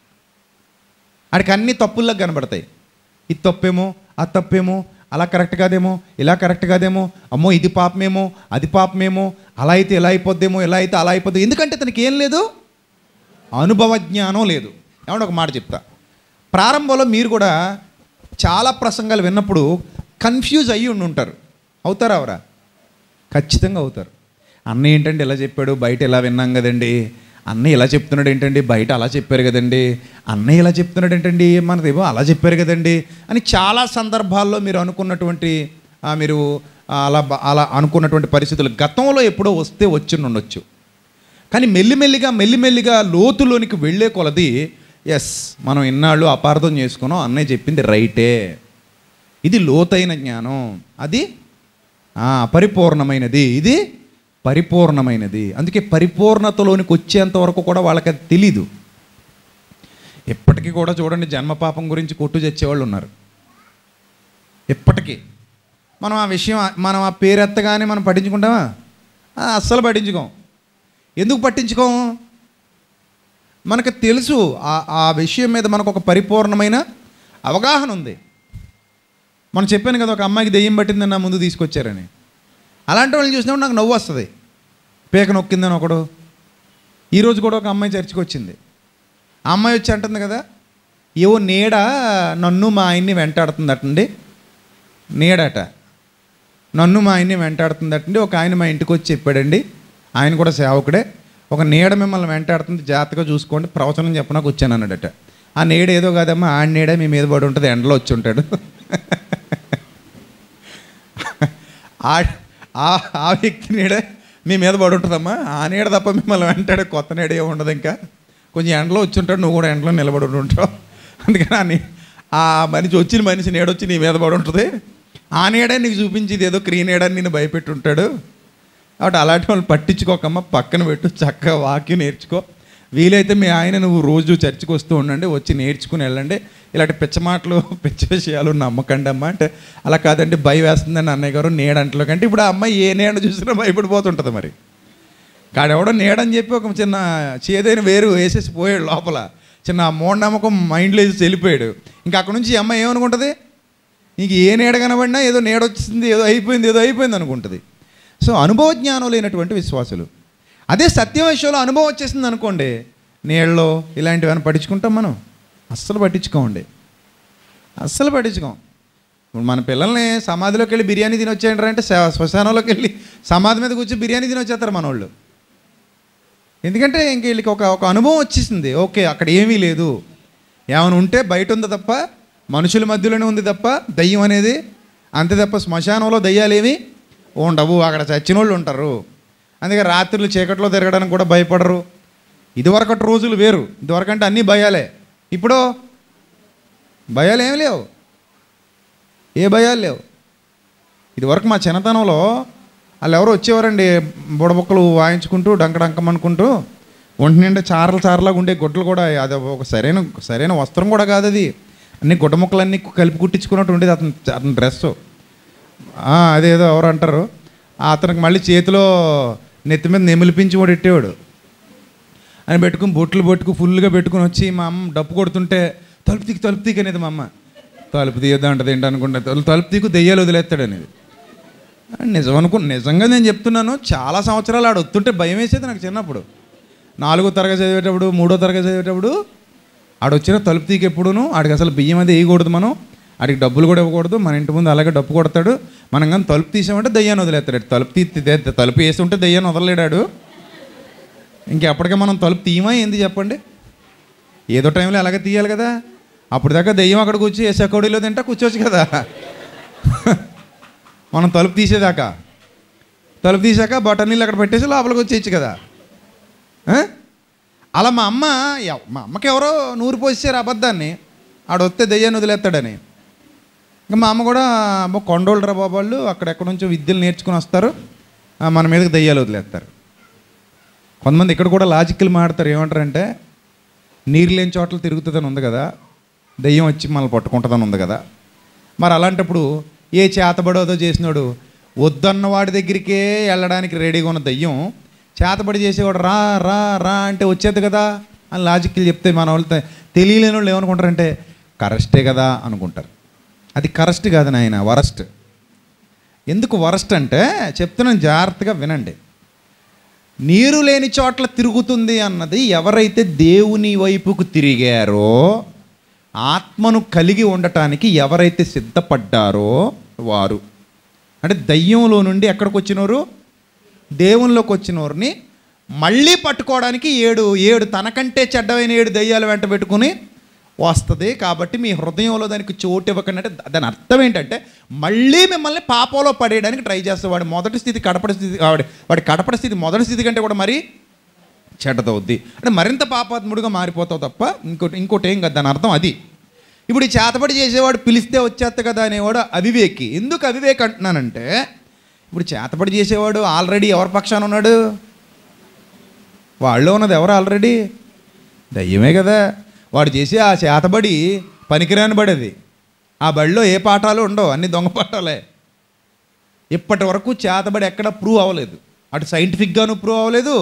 ఆడికి అన్ని తప్పుల్లోకి కనబడతాయి ఇది తప్పేమో అది తప్పేమో అలా కరెక్ట్ కాదేమో ఇలా కరెక్ట్ కాదేమో అమ్మో ఇది పాపమేమో అది పాపమేమో అలా అయితే ఇలా అయిపోద్దేమో ఇలా అయితే అలా అయిపోద్ది ఎందుకంటే తనకి ఏం లేదు అనుభవ జ్ఞానం లేదు ఏమంటే ఒక మాట చెప్తా ప్రారంభంలో మీరు కూడా చాలా ప్రసంగాలు విన్నప్పుడు కన్ఫ్యూజ్ అయ్యి ఉండి ఉంటారు అవుతారా అవరా ఖచ్చితంగా అవుతారు అన్న ఏంటండి ఇలా చెప్పాడు బయట ఇలా విన్నాం కదండి అన్న ఇలా చెప్తున్నాడు ఏంటండి బయట అలా చెప్పారు కదండి అన్నయ్య ఇలా చెప్తున్నాడు ఏంటండి మనదేమో అలా చెప్పారు కదండి అని చాలా సందర్భాల్లో మీరు అనుకున్నటువంటి ఆ, మీరు ఆ, అలా బ- అలా అనుకున్నటువంటి పరిస్థితులు గతంలో ఎప్పుడో వస్తే వచ్చి ఉండొచ్చు కానీ మెల్లిమెల్లిగా మెల్లిమెల్లిగా లోతులోనికి వెళ్ళే కొలది ఎస్ మనం ఇన్నాళ్ళు అపార్థం చేసుకున్నాం అన్నయ్య చెప్పింది రైటే ఇది లోతైన జ్ఞానం అది ఆ, అపరిపూర్ణమైనది ఇది పరిపూర్ణమైనది అందుకే పరిపూర్ణతలోనికి వచ్చేంత వరకు కూడా వాళ్ళకి అది తెలీదు ఎప్పటికీ కూడా చూడండి జన్మపాపం గురించి కొట్టు తెచ్చేవాళ్ళు ఉన్నారు ఎప్పటికీ మనం ఆ విషయం మనం ఆ పేరు ఎత్తగానే మనం పట్టించుకుంటామా ఆ, అస్సలు పట్టించుకోం ఎందుకు పట్టించుకోము మనకు తెలుసు ఆ ఆ విషయం మీద మనకు ఒక పరిపూర్ణమైన అవగాహన ఉంది మనం చెప్పాను కదా ఒక అమ్మాయికి దెయ్యం పట్టిందని నా ముందు తీసుకొచ్చారని అలాంటి వాళ్ళని చూసినప్పుడు నాకు నవ్వు వస్తుంది పేక నొక్కిందని ఒకడు ఈరోజు కూడా ఒక అమ్మాయి చర్చికి వచ్చింది ఆ అమ్మాయి వచ్చి అంటుంది కదా ఏవో నీడ నన్ను మా ఆయన్ని వెంటాడుతుందటండి నీడట నన్ను మా ఆయన్ని వెంటాడుతుందటండి ఒక ఆయన మా ఇంటికి వచ్చి చెప్పాడండి ఆయన కూడా సేవకుడే ఒక నీడ మిమ్మల్ని వెంటాడుతుంది జాగ్రత్తగా చూసుకోండి ప్రవచనం చెప్పడానికి వచ్చాను అన్నాడట ఆ నీడ ఏదో కాదమ్మా ఆ నీడ మీ మీద పడి ఉంటుంది ఎండలో వచ్చి ఉంటాడు ఆ ఆ- ఆ వ్యక్తి నీడ మీ మీద పడి ఉంటుందమ్మా ఆ నీడ తప్ప మిమ్మల్ని వెంటాడే కొత్త నీడ ఏమి ఉండదు ఇంకా కొంచెం ఎండలో వచ్చి ఉంటాడు నువ్వు కూడా ఎండలో నిలబడి ఉండి ఉంటావు అందుకని ఆ నీ- ఆ మనిషి వచ్చిన మనిషి నీడొచ్చి నీ మీద పడి ఉంటుంది ఆ నీడే నీకు చూపించేది ఏదో క్రీ నీడని నేను భయపెట్టి ఉంటాడు కాబట్టి అలాంటి వాళ్ళు పట్టించుకోకమ్మా పక్కన పెట్టు చక్కగా వాక్యం నేర్చుకో వీలైతే మీ ఆయన నువ్వు రోజు చర్చికి వస్తూ ఉండండి వచ్చి నేర్చుకుని వెళ్ళండి ఇలాంటి పిచ్చ మాటలు పిచ్చ విషయాలు నమ్మకండి అమ్మా అంటే అలా కాదండి భయం వేస్తుందండి అన్నయ్య గారు నీడంట్లో కంటే ఇప్పుడు ఆ అమ్మాయి ఏ నీడ చూసినా భయపడిపోతుంటుంది మరి కాడెవడో నీడని చెప్పి ఒక చిన్న చేదైన వేరు వేసేసి పోయాడు లోపల చిన్న మూఢనమ్మకం మైండ్లో వేసి వెళ్ళిపోయాడు ఇంకా అక్కడ నుంచి ఈ అమ్మాయి ఏమనుకుంటుంది నీకు ఏ నీడ కనబడినా ఏదో నీడ వచ్చింది ఏదో అయిపోయింది ఏదో అయిపోయింది అనుకుంటుంది సో అనుభవ జ్ఞానం లేనటువంటి విశ్వాసులు అదే సత్యం విషయంలో అనుభవం వచ్చేసింది అనుకోండి నీళ్ళలో ఇలాంటివన్నీ పట్టించుకుంటాం మనం అస్సలు పట్టించుకోండి అస్సలు పట్టించుకోం ఇప్పుడు మన పిల్లల్ని సమాధిలోకి వెళ్ళి బిర్యానీ తినొచ్చేయండి అంటే శ- శ్మశానంలోకి వెళ్ళి సమాధి మీద కూర్చొని బిర్యానీ తినొచ్చేస్తారు మన వాళ్ళు ఎందుకంటే ఇంక వీళ్ళకి ఒక ఒక అనుభవం వచ్చేసింది ఓకే అక్కడ ఏమీ లేదు ఏమైనా ఉంటే బయట ఉంది తప్ప మనుషుల మధ్యలోనే ఉంది తప్ప దయ్యం అనేది అంతే తప్ప శ్మశానంలో దయ్యాలేమి ఉండవు అక్కడ చచ్చిన వాళ్ళు ఉంటారు అందుకే రాత్రులు చీకట్లో తిరగడానికి కూడా భయపడరు ఇదివరకటి రోజులు వేరు ఇదివరకంటే అన్నీ భయాలే ఇప్పుడు భయాలు ఏమి లేవు ఏ భయాలు లేవు ఇదివరకు మా చిన్నతనంలో వాళ్ళు ఎవరో వచ్చేవారండి బుడబొక్కలు వాయించుకుంటూ డంకడంకం అనుకుంటూ ఒంటి నిండా చారలు చారలాగా ఉండే గుడ్డలు కూడా అది ఒక సరైన సరైన వస్త్రం కూడా కాదు అది అన్ని గుడ్డ ముక్కలన్నీ కలిపి కుట్టించుకున్నట్టు ఉండేది అతని అతని డ్రెస్ అదేదో ఎవరు అంటారు అతనికి మళ్ళీ చేతిలో నెత్తి మీద నెమిలిపించి కూడా ఎట్టేవాడు అని పెట్టుకుని బొట్లు పట్టుకు ఫుల్గా పెట్టుకుని వచ్చి మా అమ్మ డప్పు కొడుతుంటే తలుపు తీకి తలుపు తీకి అనేది మా అమ్మ తలుపు తీయద్దా అంటది ఏంటి అనుకుంటే తలుపు తలుపు తీకు దెయ్యాలు వదిలేస్తాడు అనేది నిజం అనుకు నిజంగా నేను చెప్తున్నాను చాలా సంవత్సరాలు ఆడు వస్తుంటే భయం వేసేది నాకు చిన్నప్పుడు నాలుగో తరగతి చదివేటప్పుడు మూడో తరగతి చదివేటప్పుడు ఆడు వచ్చిన తలుపు తీకి ఎప్పుడును ఆడికి అసలు బియ్యం అది వేయకూడదు మనం ఆడికి డబ్బులు కూడా ఇవ్వకూడదు మన ఇంటి ముందు అలాగే డప్పు కొడతాడు మనం కానీ తలుపు తీసామంటే దయ్యాన్ని వదిలేస్తాడు తలుపు తీ తీ- తలుపు వేసి ఉంటే దయ్యాన్ని వదలలేడాడు ఇంకెప్పటికే మనం తలుపు తీయమా ఏంది చెప్పండి ఏదో టైంలో అలాగే తీయాలి కదా అప్పుడు దాకా దెయ్యం అక్కడ కూర్చి ఏ సకోడీలో తింటా కూర్చోవచ్చు కదా మనం తలుపు తీసేదాకా తలుపు తీసాక బటర్ నీళ్ళు అక్కడ పెట్టేసి లోపలికి వచ్చేయచ్చు కదా ఆ? అలా మా అమ్మ ఎవ- మా అమ్మకి ఎవరో నూరు పోసారు అబద్ధాన్ని ఆడు వస్తే దెయ్యాన్ని వదిలేస్తాడని ఇంకా మా అమ్మ కూడా అమ్మ కొండోళ్ళరా బాబు వాళ్ళు అక్కడెక్కడ నుంచో విద్యలు నేర్చుకుని వస్తారు ఆ, మన మీదకి దెయ్యాలు వదిలేస్తారు కొంతమంది ఇక్కడ కూడా లాజికల్ మాడతారు ఏమంటారంటే నీరు లేని చోట్ల తిరుగుతుందని ఉంది కదా దెయ్యం వచ్చి మనల్ని పట్టుకుంటుందని ఉంది కదా మరి అలాంటప్పుడు ఏ చేతబడోదో చేసినాడు వద్దన్న వాడి దగ్గరికే వెళ్ళడానికి రెడీగా ఉన్న దయ్యం చేతబడి చేసేవాడు రా రా రా అంటే వచ్చేది కదా అని లాజిక్లు చెప్తే మన వాళ్ళు తె- తెలియలేని వాళ్ళు ఏమనుకుంటారంటే కరెస్టే కదా అనుకుంటారు అది కరెస్ట్ కాదు నాయన వరస్ట్ ఎందుకు వరస్ట్ అంటే చెప్తున్నాను జాగ్రత్తగా వినండి నీరు లేని చోట్ల తిరుగుతుంది అన్నది ఎవరైతే దేవుని వైపుకు తిరిగారో ఆత్మను కలిగి ఉండటానికి ఎవరైతే సిద్ధపడ్డారో వారు అంటే దయ్యంలో నుండి ఎక్కడికి వచ్చినవారు దేవునిలోకి వచ్చినవారిని మళ్ళీ పట్టుకోవడానికి ఏడు ఏడు తనకంటే చెడ్డమైన ఏడు దయ్యాలు వెంట పెట్టుకుని వస్తుంది కాబట్టి మీ హృదయంలో దానికి చోటు ఇవ్వకండి అంటే దాని అర్థం ఏంటంటే మళ్ళీ మిమ్మల్ని పాపంలో పడేయడానికి ట్రై చేస్తాడు వాడి మొదటి స్థితి కడపడి స్థితి వాడి వాడి కడపడి స్థితి మొదటి స్థితి కంటే కూడా మరీ చెడ్డదవుద్ది అంటే మరింత పాపాత్ముడిగా మారిపోతావు తప్ప ఇంకోటి ఇంకోటి ఏం కదా దాని అర్థం అది ఇప్పుడు ఈ చేతబడి చేసేవాడు పిలిస్తే వచ్చేస్త కదా అనేవాడు అవివేకి ఎందుకు అవివేక్ అంటున్నానంటే ఇప్పుడు చేతబడి చేసేవాడు ఆల్రెడీ ఎవరి పక్షాన ఉన్నాడు వాళ్ళు ఉన్నది ఎవరు ఆల్రెడీ దయ్యమే కదా వాడు చేసి ఆ చేతబడి పనికిరాని బడేది ఆ బడిలో ఏ పాఠాలు ఉండవు అన్ని దొంగ పాఠాలే ఇప్పటి వరకు చేతబడి ఎక్కడ ప్రూవ్ అవ్వలేదు అటు సైంటిఫిక్గాను ప్రూవ్ అవ్వలేదు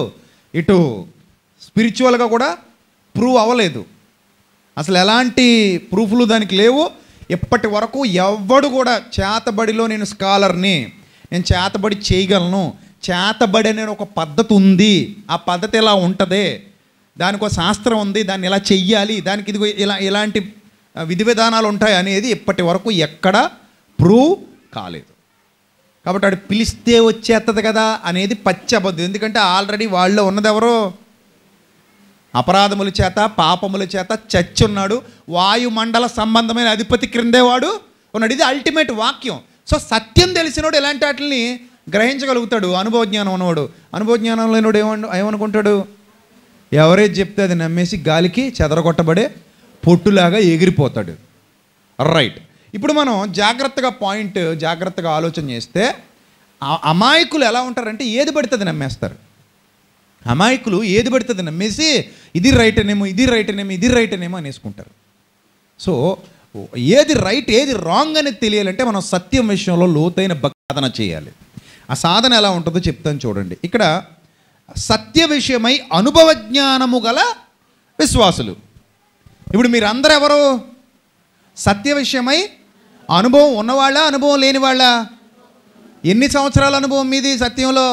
ఇటు స్పిరిచువల్గా కూడా ప్రూవ్ అవ్వలేదు అసలు ఎలాంటి ప్రూఫ్లు దానికి లేవు ఇప్పటి వరకు ఎవ్వడు కూడా చేతబడిలో నేను స్కాలర్ని నేను చేతబడి చేయగలను చేతబడి అనే ఒక పద్ధతి ఉంది ఆ పద్ధతి ఇలా ఉంటుంది దానికి ఒక శాస్త్రం ఉంది దాన్ని ఇలా చెయ్యాలి దానికి ఇదిగో ఇలా ఇలాంటి ఆ, విధి విధానాలు ఉంటాయి అనేది ఇప్పటి వరకు ఎక్కడ ప్రూవ్ కాలేదు కాబట్టి వాడు పిలిస్తే వచ్చేస్తుంది కదా అనేది పచ్చి అబద్ధం ఎందుకంటే ఆల్రెడీ వాళ్ళు ఉన్నది ఎవరు అపరాధముల చేత పాపముల చేత చచ్చున్నాడు వాయుమండల సంబంధమైన అధిపతి క్రిందేవాడు ఉన్నాడు ఇది అల్టిమేట్ వాక్యం సో సత్యం తెలిసినోడు ఎలాంటి వాటిని గ్రహించగలుగుతాడు అనుభవ జ్ఞానం ఉన్నవాడు అనుభవ జ్ఞానం లేనివాడు ఏమను ఏమనుకుంటాడు ఎవరేది చెప్తే అది నమ్మేసి గాలికి చెదరగొట్టబడే పొట్టులాగా ఎగిరిపోతాడు రైట్ ఇప్పుడు మనం జాగ్రత్తగా పాయింట్ జాగ్రత్తగా ఆలోచన చేస్తే ఆ అమాయకులు ఎలా ఉంటారంటే ఏది పడితే అది నమ్మేస్తారు అమాయకులు ఏది పడుతుంది నమ్మేసి ఇది రైట్ అనేమో ఇది రైట్ అనేమో ఇది రైట్ అనేమో అనేసుకుంటారు సో ఏది రైట్ ఏది రాంగ్ అనేది తెలియాలంటే మనం సత్యం విషయంలో లోతైన భక్తి సాధన చేయాలి ఆ సాధన ఎలా ఉంటుందో చెప్తాను చూడండి ఇక్కడ సత్య విషయమై అనుభవ జ్ఞానము గల విశ్వాసులు ఇప్పుడు మీరందరూ ఎవరు సత్య విషయమై అనుభవం ఉన్నవాళ్ళ అనుభవం లేని వాళ్ళ ఎన్ని సంవత్సరాల అనుభవం మీది సత్యంలో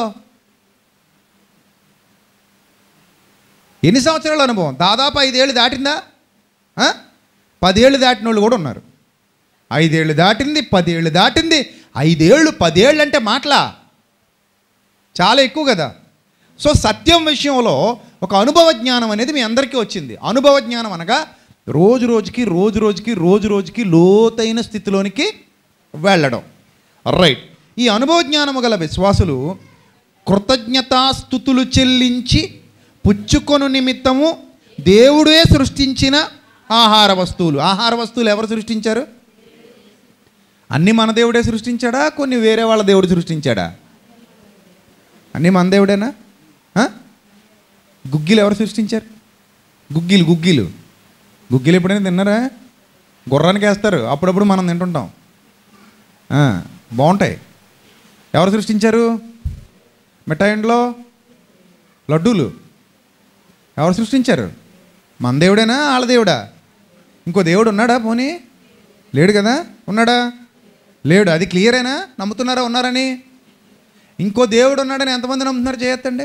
ఎన్ని సంవత్సరాల అనుభవం దాదాపు ఐదేళ్ళు దాటిందా ఆ? పదేళ్ళు దాటిన వాళ్ళు కూడా ఉన్నారు ఐదేళ్ళు దాటింది పదేళ్ళు దాటింది ఐదేళ్ళు పదేళ్ళు అంటే మాటలా చాలా ఎక్కువ కదా సో సత్యం విషయంలో ఒక అనుభవ జ్ఞానం అనేది మీ అందరికీ వచ్చింది అనుభవ జ్ఞానం అనగా రోజు రోజుకి రోజు రోజుకి రోజు రోజుకి లోతైన స్థితిలోనికి వెళ్ళడం రైట్ ఈ అనుభవ జ్ఞానము గల విశ్వాసులు కృతజ్ఞతాస్థుతులు చెల్లించి పుచ్చుకొను నిమిత్తము దేవుడే సృష్టించిన ఆహార వస్తువులు ఆహార వస్తువులు ఎవరు సృష్టించారు అన్నీ మన దేవుడే సృష్టించాడా కొన్ని వేరే వాళ్ళ దేవుడు సృష్టించాడా అన్నీ మన దేవుడేనా ఆ? గుగ్గిలు ఎవరు సృష్టించారు గుగ్గిలు గుగ్గిలు గుగ్గిలు ఎప్పుడైనా తిన్నారా గుర్రానికి వేస్తారు అప్పుడప్పుడు మనం తింటుంటాం ఆ, బాగుంటాయి ఎవరు సృష్టించారు మిఠాయింట్లో లడ్డూలు ఎవరు సృష్టించారు మన దేవుడేనా వాళ్ళ దేవుడా ఇంకో దేవుడు ఉన్నాడా పోనీ లేడు కదా ఉన్నాడా లేడు అది క్లియరేనా నమ్ముతున్నారా ఉన్నారని ఇంకో దేవుడు ఉన్నాడని ఎంతమంది నమ్ముతున్నారు చేయొద్దండి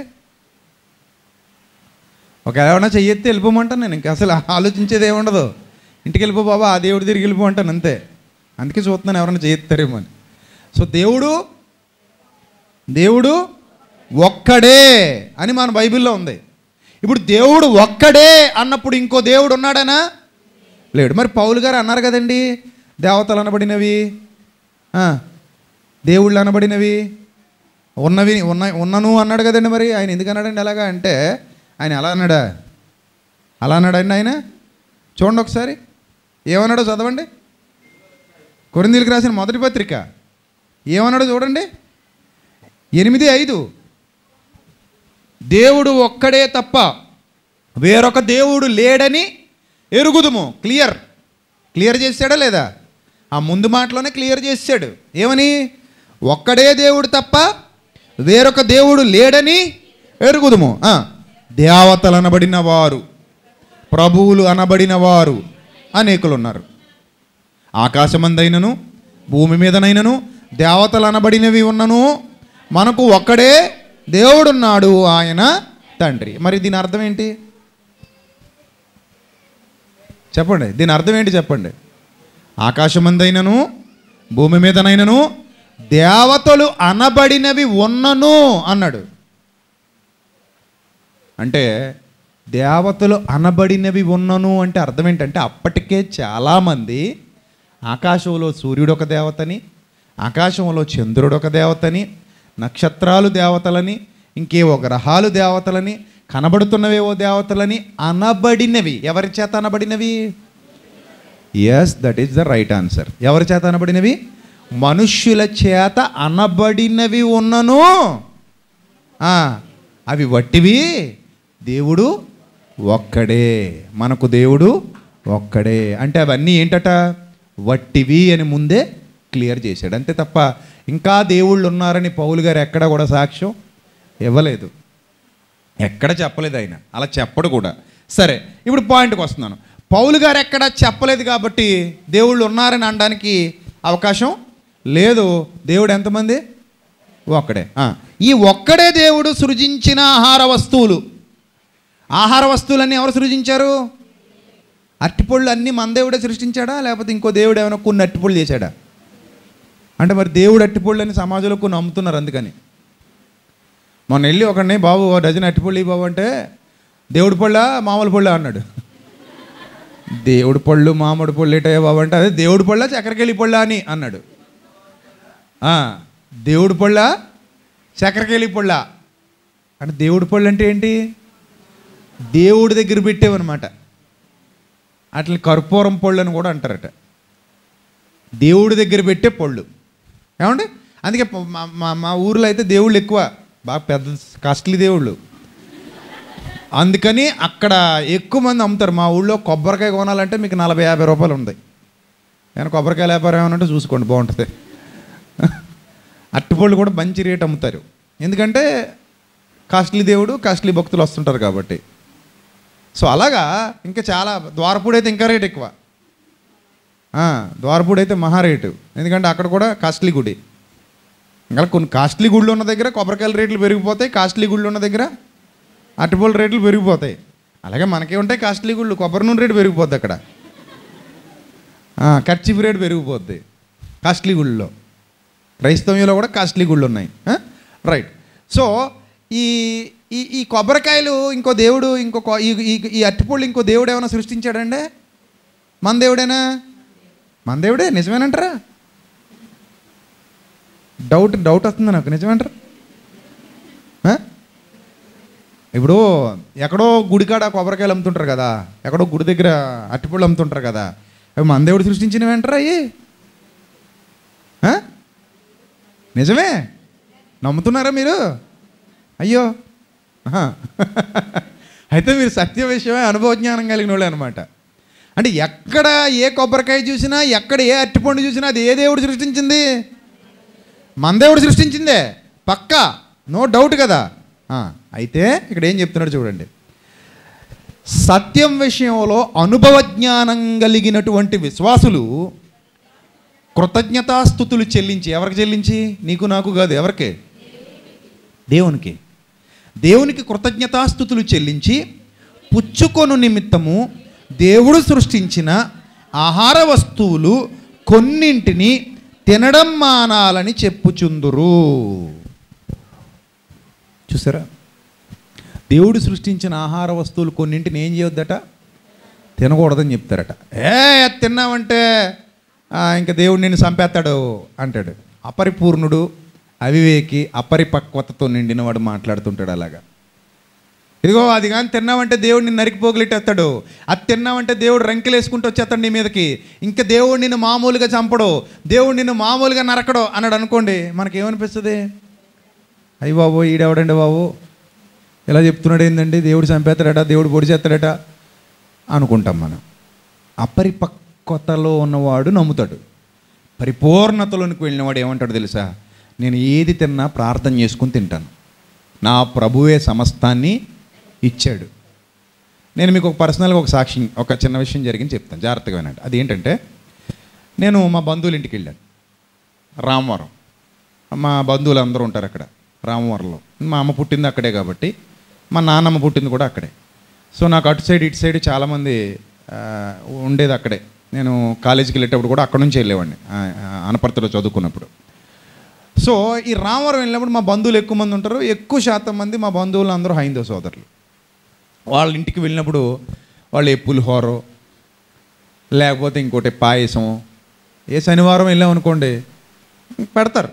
ఒక ఏమన్నా చెయ్యెత్తి వెళ్ళిపోమంటాను నేను ఇంకా అసలు ఆలోచించేది ఏముండదు ఇంటికి వెళ్ళిపో బాబా ఆ దేవుడి తిరిగి వెళ్ళిపోమంటాను అంతే అందుకే చూస్తున్నాను ఎవరైనా చేయెత్తారేమో అని సో దేవుడు దేవుడు ఒక్కడే అని మన బైబిల్లో ఉంది ఇప్పుడు దేవుడు ఒక్కడే అన్నప్పుడు ఇంకో దేవుడు ఉన్నాడనా లేడు మరి పౌలు గారు అన్నారు కదండి దేవతలు అనబడినవి ఆ, దేవుళ్ళు అనబడినవి ఉన్నవి ఉన్న ఉన్నను అన్నాడు కదండి మరి ఆయన ఎందుకు అన్నాడండి అలాగా అంటే ఆయన అలా అన్నాడా అలా అన్నాడండి ఆయన చూడండి ఒకసారి ఏమన్నాడో చదవండి కొరిందీలకు రాసిన మొదటి పత్రిక ఏమన్నాడో చూడండి ఎనిమిది ఐదు దేవుడు ఒక్కడే తప్ప వేరొక దేవుడు లేడని ఎరుగుదుము క్లియర్ క్లియర్ చేశాడా లేదా ఆ ముందు మాటలోనే క్లియర్ చేశాడు ఏమని ఒక్కడే దేవుడు తప్ప వేరొక దేవుడు లేడని ఎరుగుదుము ఆ, దేవతలు అనబడిన వారు ప్రభువులు అనబడిన వారు అనేకులు ఉన్నారు ఆకాశమందైనను భూమి మీదనైనను దేవతలు అనబడినవి ఉన్నను మనకు ఒక్కడే దేవుడున్నాడు ఆయన తండ్రి మరి దీని అర్థం ఏంటి చెప్పండి దీని అర్థం ఏంటి చెప్పండి ఆకాశమందైనను భూమి మీదనైనను దేవతలు అనబడినవి ఉన్నను అన్నాడు అంటే దేవతలు అనబడినవి ఉన్నను అంటే అర్థం ఏంటంటే అప్పటికే చాలామంది ఆకాశంలో సూర్యుడు ఒక దేవతని ఆకాశంలో చంద్రుడు ఒక దేవతని నక్షత్రాలు దేవతలని ఇంకేవో గ్రహాలు దేవతలని కనబడుతున్నవేవో దేవతలని అనబడినవి ఎవరి చేత అనబడినవి yes that is the right answer ఎవరి చేత అనబడినవి మనుష్యుల చేత అనబడినవి ఉన్నను ఆ, అవి వట్టివి దేవుడు ఒక్కడే మనకు దేవుడు ఒక్కడే అంటే అవన్నీ ఏంటట వట్టివి అని ముందే క్లియర్ చేశాడు అంతే తప్ప ఇంకా దేవుళ్ళు ఉన్నారని పౌలు గారు ఎక్కడ కూడా సాక్ష్యం ఇవ్వలేదు ఎక్కడ చెప్పలేదు ఆయన అలా చెప్పడు కూడా సరే ఇప్పుడు పాయింట్కి వస్తున్నాను పౌలు గారు ఎక్కడ చెప్పలేదు కాబట్టి దేవుళ్ళు ఉన్నారని అనడానికి అవకాశం లేదు దేవుడు ఎంతమంది ఒక్కడే ఆ, ఈ ఒక్కడే దేవుడు సృజించిన ఆహార వస్తువులు ఆహార వస్తువులన్నీ ఎవరు సృజించారు అట్టిపళ్ళు అన్నీ మన దేవుడే సృష్టించాడా లేకపోతే ఇంకో దేవుడు ఏమైనా కొన్ని అట్టిపళ్ళు చేశాడా అంటే మరి దేవుడు అట్టిపళ్ళు అని సమాజంలో కొన్ని అమ్ముతున్నారు అందుకని మొన్న వెళ్ళి ఒకడిని బాబు ఓ డజన్ అట్టిపళ్ళు ఇవ్వు బాబు అంటే దేవుడి పళ్ళ మామూలు పళ్ళ అన్నాడు దేవుడి పళ్ళు మామిడి పళ్ళు ఏటయ్యా బాబు అంటే అదే దేవుడి పళ్ళ చక్కెరకెళ్ళి పళ్ళ అని అన్నాడు ఆ, దేవుడి పళ్ళ చక్కెరకెళ్ళి పళ్ళ అంటే దేవుడి పళ్ళు అంటే ఏంటి దేవుడి దగ్గర పెట్టేవన్నమాట అట్లా కర్పూరం పళ్ళు అని కూడా అంటారట దేవుడి దగ్గర పెట్టే పళ్ళు ఏమండి అందుకే ప- మా మా మా ఊర్లో అయితే దేవుళ్ళు ఎక్కువ బాగా పెద్ద కాస్ట్లీ దేవుళ్ళు అందుకని అక్కడ ఎక్కువ మంది అమ్ముతారు మా ఊళ్ళో కొబ్బరికాయ కొనాలంటే మీకు నలభై యాభై రూపాయలు ఉంది నేను కొబ్బరికాయ వ్యాపారం ఏమైనా ఉంటే చూసుకోండి బాగుంటుంది అట్టుపళ్ళు కూడా మంచి రేట్ అమ్ముతారు ఎందుకంటే కాస్ట్లీ దేవుడు కాస్ట్లీ భక్తులు వస్తుంటారు కాబట్టి సో అలాగా ఇంకా చాలా ద్వారపూడి అయితే ఇంకా రేట్ ఎక్కువ ఆ, ద్వారపూడి అయితే మహా రేటు ఎందుకంటే అక్కడ కూడా కాస్ట్లీ గుడి ఇంకా కొన్ని కాస్ట్లీ గుళ్ళు ఉన్న దగ్గర కొబ్బరికాయల రేట్లు పెరిగిపోతాయి కాస్ట్లీ గుళ్ళు ఉన్న దగ్గర అరటిపళ్ళ రేట్లు పెరిగిపోతాయి అలాగే మనకే ఉంటాయి కాస్ట్లీ గుళ్ళు కొబ్బరి నూనె రేటు పెరిగిపోద్ది అక్కడ ఖర్చీఫ్ రేటు పెరిగిపోద్ది కాస్ట్లీ గుళ్ళలో క్రైస్తవ్యంలో కూడా కాస్ట్లీ గుళ్ళు ఉన్నాయి రైట్ సో ఈ ఈ ఈ కొబ్బరికాయలు ఇంకో దేవుడు ఇంకో కొ- ఈ ఈ- ఈ అట్టిపళ్ళు ఇంకో దేవుడు ఏమైనా సృష్టించాడండి మన దేవుడేనా మన దేవుడే నిజమేనంటారా డౌట్ డౌట్ వస్తుంది నాకు నిజమేంటారా ఆ? ఇప్పుడు ఎక్కడో గుడికాడ కొబ్బరికాయలు అమ్ముతుంటారు కదా ఎక్కడో గుడి దగ్గర అట్టిపళ్ళు అమ్ముతుంటారు కదా అవి మన దేవుడు సృష్టించినవి అంటారా అయ్యి ఆ? నిజమే నమ్ముతున్నారా మీరు అయ్యో ఆహా. అయితే మీరు సత్య విషయమే అనుభవ జ్ఞానం కలిగిన వాళ్ళు అనమాట అంటే ఎక్కడ ఏ కొబ్బరికాయ చూసినా ఎక్కడ ఏ అట్టిపండు చూసినా అది ఏ దేవుడు సృష్టించింది మన దేవుడు సృష్టించిందే పక్కా నో డౌట్ కదా ఆ, అయితే ఇక్కడ ఏం చెప్తున్నాడు చూడండి సత్యం విషయంలో అనుభవ జ్ఞానం కలిగినటువంటి విశ్వాసులు కృతజ్ఞతాస్థుతులు చెల్లించి ఎవరికి చెల్లించి నీకు నాకు కాదు ఎవరికి దేవునికి దేవునికి కృతజ్ఞతాస్థుతులు చెల్లించి పుచ్చుకొను నిమిత్తము దేవుడు సృష్టించిన ఆహార వస్తువులు కొన్నింటిని తినడం మానాలని చెప్పుచుందురు చూసారా దేవుడు సృష్టించిన ఆహార వస్తువులు కొన్నింటిని ఏం చేయొద్దట తినకూడదని చెప్తారట ఏ అది తిన్నావంటే ఆ, ఇంకా దేవుడు నిన్ను చంపేస్తాడు అంటాడు అపరిపూర్ణుడు అవివేకి అపరిపక్వతతో నిండినవాడు మాట్లాడుతుంటాడు అలాగా ఇదిగో అది కానీ తిన్నావంటే దేవుడు నిన్ను నరికిపోగలిట్టేస్తాడు అది తిన్నావంటే దేవుడు రంకెలు వేసుకుంటూ వచ్చేస్తాడు నీ మీదకి ఇంకా దేవుడు నిన్ను మామూలుగా చంపడు దేవుడు నిన్ను మామూలుగా నరకడు అన్నాడు అనుకోండి మనకేమనిపిస్తుంది అయ్యి బాబు ఈడెవడండి బాబు ఇలా చెప్తున్నాడు ఏందండి దేవుడు చంపేస్తాడట దేవుడు పొడి చేస్తాడట అనుకుంటాం మనం అపరిపక్వతలో ఉన్నవాడు నమ్ముతాడు పరిపూర్ణతలోనికి వెళ్ళినవాడు ఏమంటాడు తెలుసా నేను ఏది తిన్నా ప్రార్థన చేసుకుని తింటాను నా ప్రభువే సమస్తాన్ని ఇచ్చాడు నేను మీకు ఒక పర్సనల్గా ఒక సాక్షి ఒక చిన్న విషయం జరిగింది చెప్తాను జాగ్రత్తగా వినండి అదేంటంటే నేను మా బంధువుల ఇంటికి వెళ్ళాను రామవరం మా బంధువులు అందరూ ఉంటారు అక్కడ రామవరంలో మా అమ్మ పుట్టింది అక్కడే కాబట్టి మా నాన్నమ్మ పుట్టింది కూడా అక్కడే సో నాకు అటు సైడ్ ఇటు సైడ్ చాలామంది ఆ, ఉండేది అక్కడే నేను కాలేజీకి వెళ్ళేటప్పుడు కూడా అక్కడ నుంచి వెళ్ళేవాడిని ఆ, ఆ, అనపర్తిలో చదువుకున్నప్పుడు సో ఈ రామవరం వెళ్ళినప్పుడు మా బంధువులు ఎక్కువ మంది ఉంటారు ఎక్కువ శాతం మంది మా బంధువులు అందరూ హైందవ సోదరులు వాళ్ళ ఇంటికి వెళ్ళినప్పుడు వాళ్ళు ఏ పులిహోరో లేకపోతే ఇంకోటి పాయసం ఏ శనివారం వెళ్ళామనుకోండి పెడతారు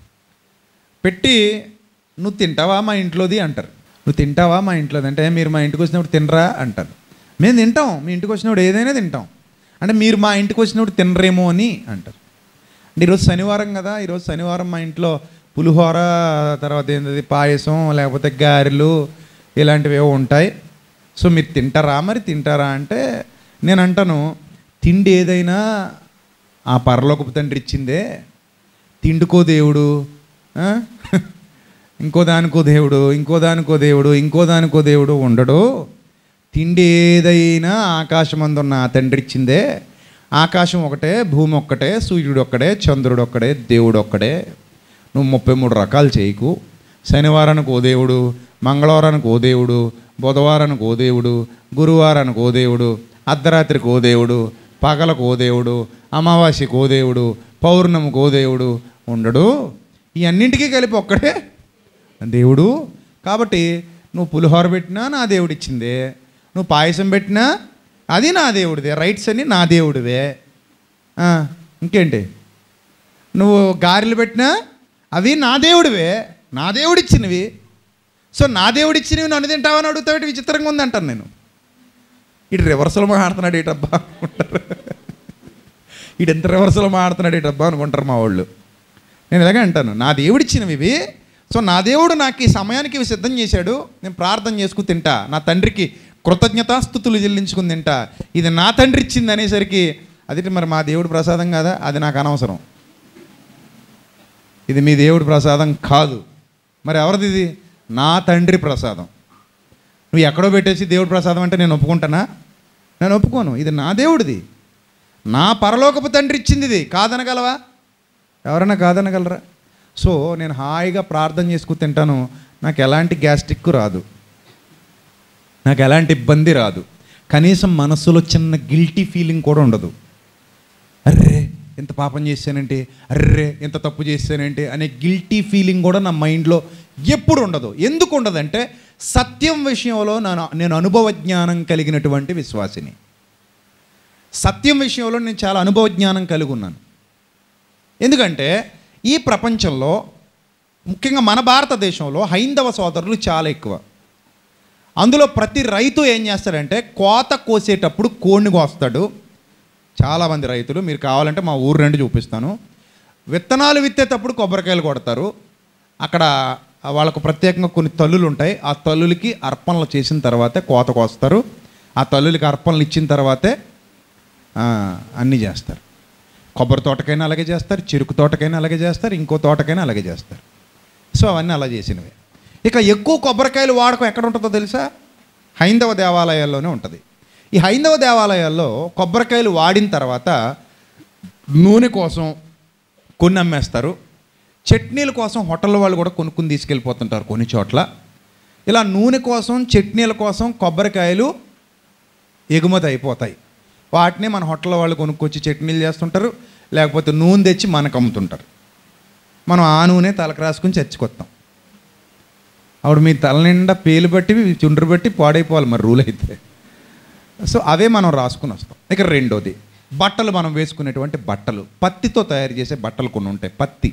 పెట్టి నువ్వు తింటావా మా ఇంట్లోది అంటారు నువ్వు తింటావా మా ఇంట్లోది అంటే మీరు మా ఇంటికి వచ్చినప్పుడు తినరా అంటారు మేము తింటాం మీ ఇంటికి వచ్చినప్పుడు ఏదైనా తింటాం అంటే మీరు మా ఇంటికి వచ్చినప్పుడు తినరేమో అని అంటారు అంటే ఈరోజు శనివారం కదా ఈరోజు శనివారం మా ఇంట్లో పులిహోర తర్వాత ఏంటది పాయసం లేకపోతే గారెలు ఇలాంటివి ఏవో ఉంటాయి సో మీరు తింటారా మరి తింటారా అంటే నేను అంటాను తిండి ఏదైనా ఆ పరలోకపు తండ్రి ఇచ్చిందే తిండుకో దేవుడు ఆ? ఇంకో దానికో దేవుడు ఇంకో దానికో దేవుడు ఇంకో దానికో దేవుడు ఉండడు తిండి ఏదైనా ఆకాశమందున్న ఆ తండ్రి ఇచ్చిందే ఆకాశం ఒకటే భూమి ఒక్కటే సూర్యుడు ఒక్కడే చంద్రుడు ఒక్కడే దేవుడు ఒక్కడే నువ్వు ముప్పై మూడు రకాలు చేయకు శనివారానికి ఓ దేవుడు మంగళవారానికి ఓ దేవుడు బుధవారానికి ఓ దేవుడు గురువారానికి ఓ దేవుడు అర్ధరాత్రికి ఓ దేవుడు పగలకు ఓ దేవుడు అమావాస్యకు ఓ దేవుడు పౌర్ణమికి ఓ దేవుడు ఉండడు ఈ అన్నింటికీ కలిపి ఒక్కడే దేవుడు కాబట్టి నువ్వు పులిహోర పెట్టినా నా దేవుడు ఇచ్చిందే నువ్వు పాయసం పెట్టినా అది నా దేవుడిదే రైట్స్ అన్ని నా దేవుడివే ఆ, ఇంకేంటి నువ్వు గారెలు పెట్టినా అవి నా దేవుడివే నా దేవుడిచ్చినవి సో నా దేవుడిచ్చినవి నన్ను తింటావని అడుగుతావు విచిత్రంగా ఉంది అంటాను నేను ఇటు రివర్సల్ మాడుతున్నాడు ఏటబ్బా అనుకుంటారు ఇటు ఎంత రివర్సల్ మాడుతున్నాడు ఏటబ్బా అనుకుంటారు మా వాళ్ళు నేను ఇలాగే అంటాను నా దేవుడిచ్చినవి ఇవి సో నా దేవుడు నాకు ఈ సమయానికి ఇవి సిద్ధం చేశాడు నేను ప్రార్థన చేసుకుని తింటా నా తండ్రికి కృతజ్ఞతాస్థుతులు చెల్లించుకుని తింటా ఇది నా తండ్రి ఇచ్చింది అనేసరికి అది మరి మా దేవుడు ప్రసాదం కాదా అది నాకు అనవసరం ఇది మీ దేవుడి ప్రసాదం కాదు మరి ఎవరిది ఇది నా తండ్రి ప్రసాదం నువ్వు ఎక్కడో పెట్టేసి దేవుడి ప్రసాదం అంటే నేను ఒప్పుకుంటానా నేను ఒప్పుకోను ఇది నా దేవుడిది నా పరలోకపు తండ్రి ఇచ్చింది ఇది కాదనగలవా ఎవరైనా కాదనగలరా సో నేను హాయిగా ప్రార్థన చేసుకు తింటాను నాకు ఎలాంటి గ్యాస్ట్రిక్ రాదు నాకు ఎలాంటి ఇబ్బంది రాదు కనీసం మనస్సులో చిన్న గిల్టీ ఫీలింగ్ కూడా ఉండదు అర్రే ఇంత పాపం చేశానంటే అర్రే ఇంత తప్పు చేశానంటే అనే గిల్టీ ఫీలింగ్ కూడా నా మైండ్లో ఎప్పుడు ఉండదు ఎందుకు ఉండదంటే సత్యం విషయంలో నేను నేను అనుభవ జ్ఞానం కలిగినటువంటి విశ్వాసిని సత్యం విషయంలో నేను చాలా అనుభవ జ్ఞానం కలిగి ఉన్నాను ఎందుకంటే ఈ ప్రపంచంలో ముఖ్యంగా మన భారతదేశంలో హైందవ సోదరులు చాలా ఎక్కువ అందులో ప్రతి రైతు ఏం చేస్తాడంటే కోత కోసేటప్పుడు కోడిని కోస్తాడు చాలామంది రైతులు మీరు కావాలంటే మా ఊరు రెండు చూపిస్తాను విత్తనాలు విత్తేటప్పుడు కొబ్బరికాయలు కొడతారు అక్కడ వాళ్ళకు ప్రత్యేకంగా కొన్ని తల్లులు ఉంటాయి ఆ తల్లులకి అర్పణలు చేసిన తర్వాతే కోత కోస్తారు ఆ తల్లులకి అర్పణలు ఇచ్చిన తర్వాతే ఆ, అన్నీ చేస్తారు కొబ్బరి తోటకైనా అలాగే చేస్తారు చెరుకు తోటకైనా అలాగే చేస్తారు ఇంకో తోటకైనా అలాగే చేస్తారు సో అవన్నీ అలా చేసినవి ఇక ఎక్కువ కొబ్బరికాయలు వాడకం ఎక్కడ ఉంటుందో తెలుసా హైందవ దేవాలయాల్లోనే ఉంటుంది ఈ హైందవ దేవాలయాల్లో కొబ్బరికాయలు వాడిన తర్వాత నూనె కోసం కొన్ని అమ్మేస్తారు చట్నీల కోసం హోటల్ వాళ్ళు కూడా కొనుక్కుని తీసుకెళ్ళిపోతుంటారు కొన్ని చోట్ల ఇలా నూనె కోసం చట్నీల కోసం కొబ్బరికాయలు ఎగుమతి అయిపోతాయి వాటిని మన హోటల్ వాళ్ళు కొనుక్కొచ్చి చట్నీలు చేస్తుంటారు లేకపోతే నూనె తెచ్చి మనకు అమ్ముతుంటారు మనం ఆ నూనె తలకు రాసుకుని చచ్చికొస్తాం అప్పుడు మీ తల నిండా పేలు బట్టి చుండ్రు బట్టి పాడైపోవాలి మరి రూల్ అయితే సో అవే మనం రాసుకుని వస్తాం ఇక రెండోది బట్టలు మనం వేసుకునేటువంటి బట్టలు పత్తితో తయారు చేసే బట్టలు కొన్ని ఉంటాయి పత్తి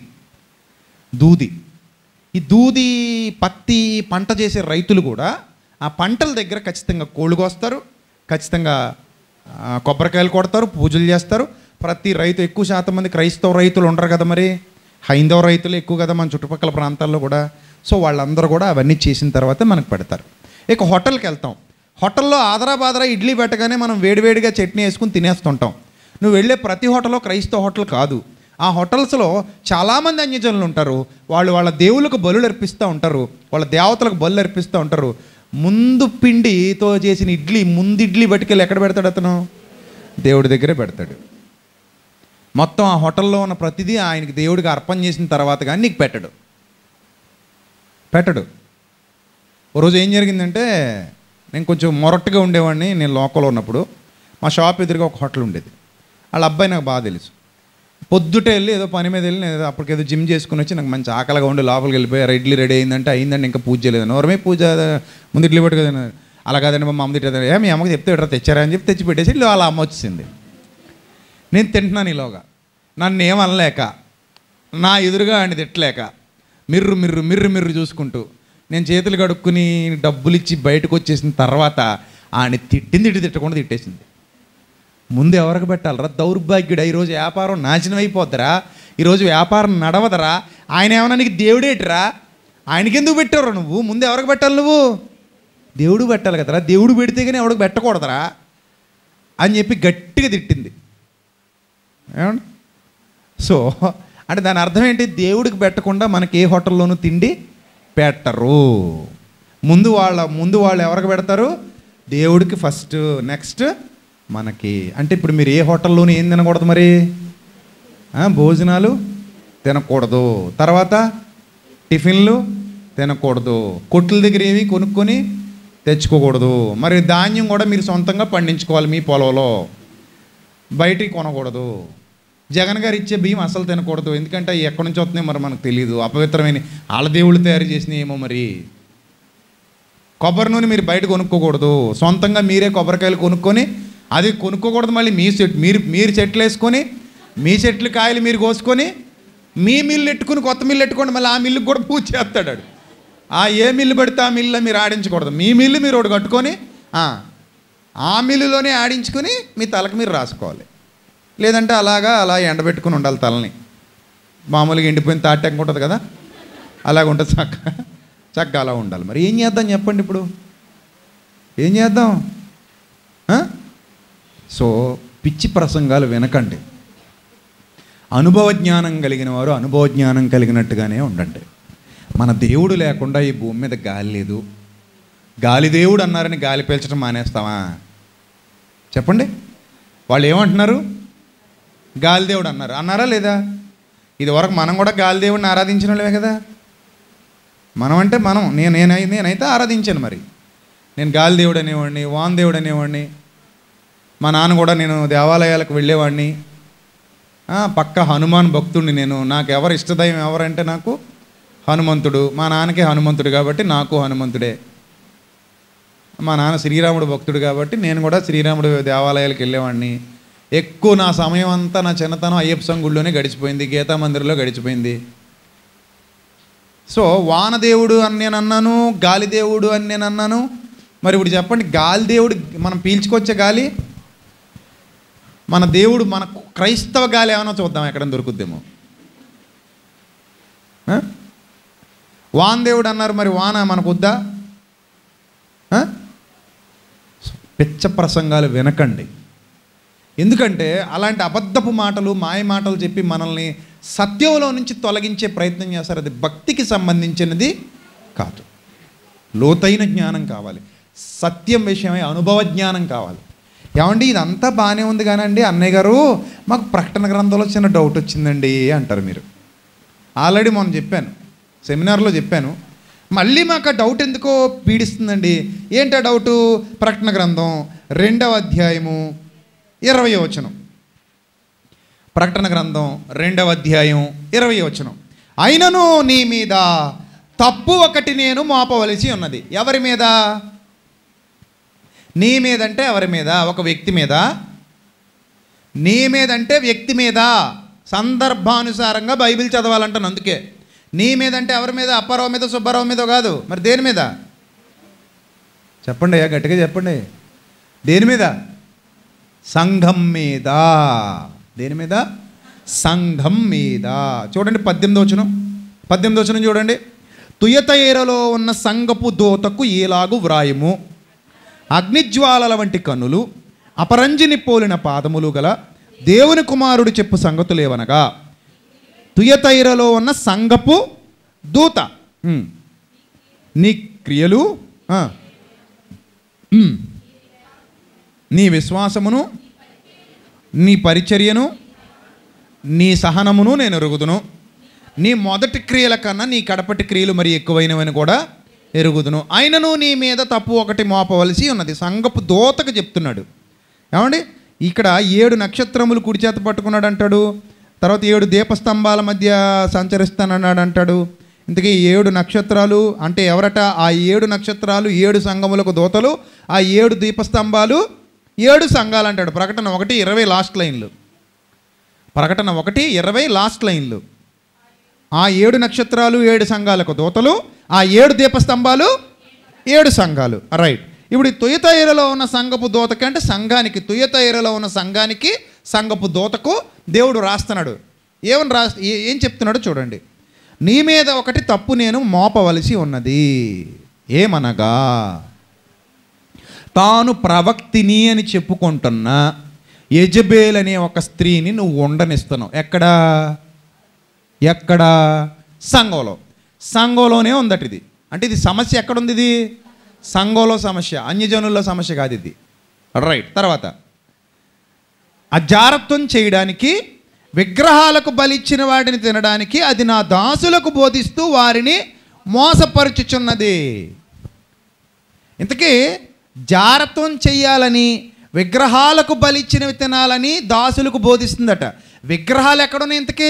దూది ఈ దూది పత్తి పంట చేసే రైతులు కూడా ఆ పంటల దగ్గర ఖచ్చితంగా కోళ్ళు కోస్తారు ఖచ్చితంగా ఆ, కొబ్బరికాయలు కొడతారు పూజలు చేస్తారు ప్రతి రైతు ఎక్కువ శాతం మంది క్రైస్తవ రైతులు ఉండరు కదా మరి హైందవ రైతులు ఎక్కువ కదా మన చుట్టుపక్కల ప్రాంతాల్లో కూడా సో వాళ్ళందరూ కూడా అవన్నీ చేసిన తర్వాతే మనకు పెడతారు ఇక హోటల్కి వెళ్తాం హోటల్లో ఆదరా బాదరా ఇడ్లీ పెట్టగానే మనం వేడివేడిగా చట్నీ వేసుకుని తినేస్తుంటాం నువ్వు వెళ్ళే ప్రతి హోటల్లో క్రైస్తవ హోటల్ కాదు ఆ హోటల్స్లో చాలామంది అన్యజనులు ఉంటారు వాళ్ళు వాళ్ళ దేవుళ్ళకు బలులు అర్పిస్తూ ఉంటారు వాళ్ళ దేవతలకు బలు అర్పిస్తూ ఉంటారు ముందు పిండితో చేసిన ఇడ్లీ ముందు ఇడ్లీ పట్టుకెళ్ళి ఎక్కడ పెడతాడు అతను దేవుడి దగ్గరే పెడతాడు మొత్తం ఆ హోటల్లో ఉన్న ప్రతిదీ ఆయనకి దేవుడికి అర్పణ చేసిన తర్వాత కానీ నీకు పెట్టడు పెట్టడు ఓ రోజు ఏం జరిగిందంటే నేను కొంచెం మొరట్టుగా ఉండేవాడిని నేను లోకల్లో ఉన్నప్పుడు మా షాప్ ఎదురుగా ఒక హోటల్ ఉండేది వాళ్ళ అబ్బాయి నాకు బాగా తెలుసు పొద్దుటే వెళ్ళి ఏదో పని మీద వెళ్ళి నేను ఏదో అప్పటికేదో జిమ్ చేసుకుని వచ్చి నాకు మంచి ఆకలిగా ఉండి లోపలికి వెళ్ళిపోయారు ఇడ్లీ రెడీ అయిందంటే అయిందండి ఇంకా పూజ చేయలేదు నోరమే పూజ ముందు ఇడ్లీ పట్టుకోదు అలా కాదండి మా అమ్మ తిట్టదు ఏ మీ అమ్మకి చెప్తే ఎట్లా తెచ్చారా అని చెప్పి తెచ్చి పెట్టేసి ఇల్లు వాళ్ళ అమ్మ వచ్చింది నేను తింటున్నాను ఈలోగా నన్ను ఏమనలేక నా ఎదురుగా ఆయన తిట్టలేక మిర్రు మిర్రు మిర్రు మిర్రు చూసుకుంటూ నేను చేతులు కడుక్కుని డబ్బులు ఇచ్చి బయటకు వచ్చేసిన తర్వాత ఆయన తిట్టింది తిట్టి తిట్టకుండా తిట్టేసింది ముందు ఎవరికి పెట్టాలరా దౌర్భాగ్యుడా ఈరోజు వ్యాపారం నాశనం అయిపోద్దిరా ఈరోజు వ్యాపారం నడవదరా ఆయన ఏమన్నా నీకు దేవుడేటిరా ఆయనకి ఎందుకు పెట్టారు నువ్వు ముందు ఎవరికి పెట్టాలి నువ్వు దేవుడు పెట్టాలి కదరా దేవుడు పెడితే కానీ ఎవరికి పెట్టకూడదురా అని చెప్పి గట్టిగా తిట్టింది ఏమండి సో అంటే దాని అర్థం ఏంటి దేవుడికి పెట్టకుండా మనకి ఏ హోటల్లోనూ తిండి పెట్టరు ముందు వాళ్ళ ముందు వాళ్ళు ఎవరికి పెడతారు దేవుడికి ఫస్ట్ నెక్స్ట్ మనకి అంటే ఇప్పుడు మీరు ఏ హోటల్లోనే ఏం తినకూడదు మరి ఆ, భోజనాలు తినకూడదు తర్వాత టిఫిన్లు తినకూడదు కొట్ల దగ్గర ఏవి కొనుక్కొని తెచ్చుకోకూడదు మరి ధాన్యం కూడా మీరు సొంతంగా పండించుకోవాలి మీ పొలంలో బయటికి కొనకూడదు జగన్ గారు ఇచ్చే బియ్యం అసలు తినకూడదు ఎందుకంటే అవి ఎక్కడి నుంచి వస్తున్నాయి మరి మనకు తెలియదు అపవిత్రమైన వాళ్ళ దేవుళ్ళు తయారు చేసినవి ఏమో మరి కొబ్బరి నూనె మీరు బయట కొనుక్కోకూడదు సొంతంగా మీరే కొబ్బరికాయలు కొనుక్కొని అది కొనుక్కోకూడదు మళ్ళీ మీ చెట్టు మీరు మీరు చెట్లు వేసుకొని మీ చెట్లు కాయలు మీరు కోసుకొని మీ మిల్లు ఎట్టుకుని కొత్త మిల్లు ఎట్టుకోండి మళ్ళీ ఆ మిల్లుకి కూడా పూజ చేస్తాడు వాడు. ఆ ఏ మిల్లు పడితే ఆ మిల్లు మీరు ఆడించకూడదు మీ మిల్లు మీరు ఒకటి కట్టుకొని ఆ, ఆ మిల్లులోనే ఆడించుకుని మీ తలకు మీరు రాసుకోవాలి లేదంటే అలాగా అలా ఎండబెట్టుకుని ఉండాలి తలని మామూలుగా ఎండిపోయిన తాటాక ఉంటుంది కదా అలాగ ఉంటుంది చక్కగా చక్కగా అలా ఉండాలి మరి ఏం చేద్దాం చెప్పండి ఇప్పుడు ఏం చేద్దాం ఆ? సో పిచ్చి ప్రసంగాలు వినకండి అనుభవ జ్ఞానం కలిగిన వారు అనుభవ జ్ఞానం కలిగినట్టుగానే ఉండండి మన దేవుడు లేకుండా ఈ భూమి మీద గాలి లేదు గాలి దేవుడు అన్నారని గాలి పీల్చడం మానేస్తావా చెప్పండి వాళ్ళు ఏమంటున్నారు గాలి దేవుడు అన్నారు అన్నారా లేదా ఇది వరకు మనం కూడా గాలి దేవుడిని ఆరాధించిన వాళ్ళమే కదా మనం అంటే మనం నేను నేనై నేనైతే ఆరాధించాను మరి నేను గాలి దేవుడు అనేవాడిని వాన్ దేవుడు అనేవాడిని మా నాన్న కూడా నేను దేవాలయాలకు వెళ్ళేవాడిని ఆ, పక్క హనుమాన్ భక్తుడిని నేను నాకు ఎవరు ఇష్టదైవం ఎవరంటే నాకు హనుమంతుడు మా నాన్నకే హనుమంతుడు కాబట్టి నాకు హనుమంతుడే మా నాన్న శ్రీరాముడు భక్తుడు కాబట్టి నేను కూడా శ్రీరాముడు దేవాలయాలకు వెళ్ళేవాడిని ఎక్కువ నా సమయం అంతా నా చిన్నతనం అయ్యప్ప స్వామి గుడిలోనే గడిచిపోయింది గీతా మందిరంలో గడిచిపోయింది సో వానదేవుడు అని నేను అన్నాను గాలిదేవుడు అని నేను అన్నాను మరి ఇప్పుడు చెప్పండి గాలిదేవుడు మనం పీల్చుకొచ్చే గాలి మన దేవుడు మన క్రైస్తవ గాలి ఏమైనా చూద్దాం ఎక్కడ దొరుకుద్దేమో ఆ? వాన్ దేవుడు అన్నారు మరి వాన మనకు వద్దా ఆ? పిచ్చ ప్రసంగాలు వినకండి ఎందుకంటే అలాంటి అబద్ధపు మాటలు మాయ మాటలు చెప్పి మనల్ని సత్యంలో నుంచి తొలగించే ప్రయత్నం చేస్తారు అది భక్తికి సంబంధించినది కాదు లోతైన జ్ఞానం కావాలి సత్యం విషయమై అనుభవ జ్ఞానం కావాలి ఏమండి ఇదంతా బాగానే ఉంది కానండి అన్నయ్య గారు మాకు ప్రకటన గ్రంథంలో చిన్న డౌట్ వచ్చిందండి అంటారు మీరు ఆల్రెడీ మొన్న చెప్పాను సెమినార్లో చెప్పాను మళ్ళీ మాకు ఆ డౌట్ ఎందుకో పీడిస్తుందండి ఏంటా డౌటు ప్రకటన గ్రంథం రెండవ అధ్యాయము ఇరవై వచనం ప్రకటన గ్రంథం రెండవ అధ్యాయం ఇరవై వచనం అయినను నీ మీద తప్పు ఒకటి నేను మోపవలసి ఉన్నది ఎవరి మీద నీ మీదంటే ఎవరి మీద ఒక వ్యక్తి మీద నీ మీదంటే వ్యక్తి మీద సందర్భానుసారంగా బైబిల్ చదవాలంటాను అందుకే నీ మీదంటే ఎవరి మీద అప్పారావు మీద సుబ్బారావు మీద కాదు మరి దేని మీద చెప్పండి అయ్యా గట్టిగా చెప్పండి దేని మీద సంఘం మీద దేని మీద సంఘం మీద చూడండి పద్దెనిమిది వచనం పద్దెనిమిది వచనం చూడండి తుయతయేరలో ఉన్న సంగపు దోతకు ఏలాగు వ్రాయము అగ్నిజ్వాలల వంటి కన్నులు అపరంజిని పోలిన పాదములు గల దేవుని కుమారుడు చెప్పు సంగతులేవనగా తుయతైరలో ఉన్న సంగపు దూత ఉమ్. నీ క్రియలు ఆ. ఉమ్. నీ విశ్వాసమును నీ పరిచర్యను నీ సహనమును నేను ఎరుగుదును నీ మొదటి క్రియల కన్నా నీ కడపటి క్రియలు మరి ఎక్కువైనవని కూడా ఎరుగుదును అయినను నీ మీద తప్పు ఒకటి మోపవలసి ఉన్నది సంగపు దోతకు చెప్తున్నాడు ఏమండి ఇక్కడ ఏడు నక్షత్రములు కుడి చేత పట్టుకున్నాడు అంటాడు తర్వాత ఏడు దీపస్తంభాల మధ్య సంచరిస్తానన్నాడు అంటాడు ఇంతకీ ఏడు నక్షత్రాలు అంటే ఎవరట ఆ ఏడు నక్షత్రాలు ఏడు సంఘములకు దోతలు ఆ ఏడు దీపస్తంభాలు ఏడు సంఘాలు అంటాడు ప్రకటన ఒకటి ఇరవై లాస్ట్ లైన్లు ప్రకటన ఒకటి ఇరవై లాస్ట్ లైన్లు ఆ ఏడు నక్షత్రాలు ఏడు సంఘాలకు దోతలు ఆ ఏడు దీపస్తంభాలు ఏడు సంఘాలు రైట్ ఇప్పుడు ఈ తుయతైరలో ఉన్న సంఘపు దోతకి అంటే సంఘానికి తుయతైరలో ఉన్న సంఘానికి సంఘపు దోతకు దేవుడు రాస్తున్నాడు ఏమని రా ఏ- ఏం చెప్తున్నాడో చూడండి నీ మీద ఒకటి తప్పు నేను మోపవలసి ఉన్నది ఏమనగా తాను ప్రవక్తిని అని చెప్పుకుంటున్న యజబేల్ అనే ఒక స్త్రీని నువ్వు ఉండనిస్తున్నావు ఎక్కడా ఎక్కడ సంఘంలో సంఘంలోనే ఉందట ఇది అంటే ఇది సమస్య ఎక్కడుంది ఇది సంఘంలో సమస్య అన్యజనుల్లో సమస్య కాదు ఇది రైట్ తర్వాత అజారత్వం చేయడానికి విగ్రహాలకు బలిచ్చిన వాటిని తినడానికి అది నా దాసులకు బోధిస్తూ వారిని మోసపరుచుచున్నది ఇంతకీ జారత్వం చెయ్యాలని విగ్రహాలకు బలిచ్చినవి తినాలని దాసులకు బోధిస్తుందట విగ్రహాలు ఎక్కడున్నాయి ఇంతకీ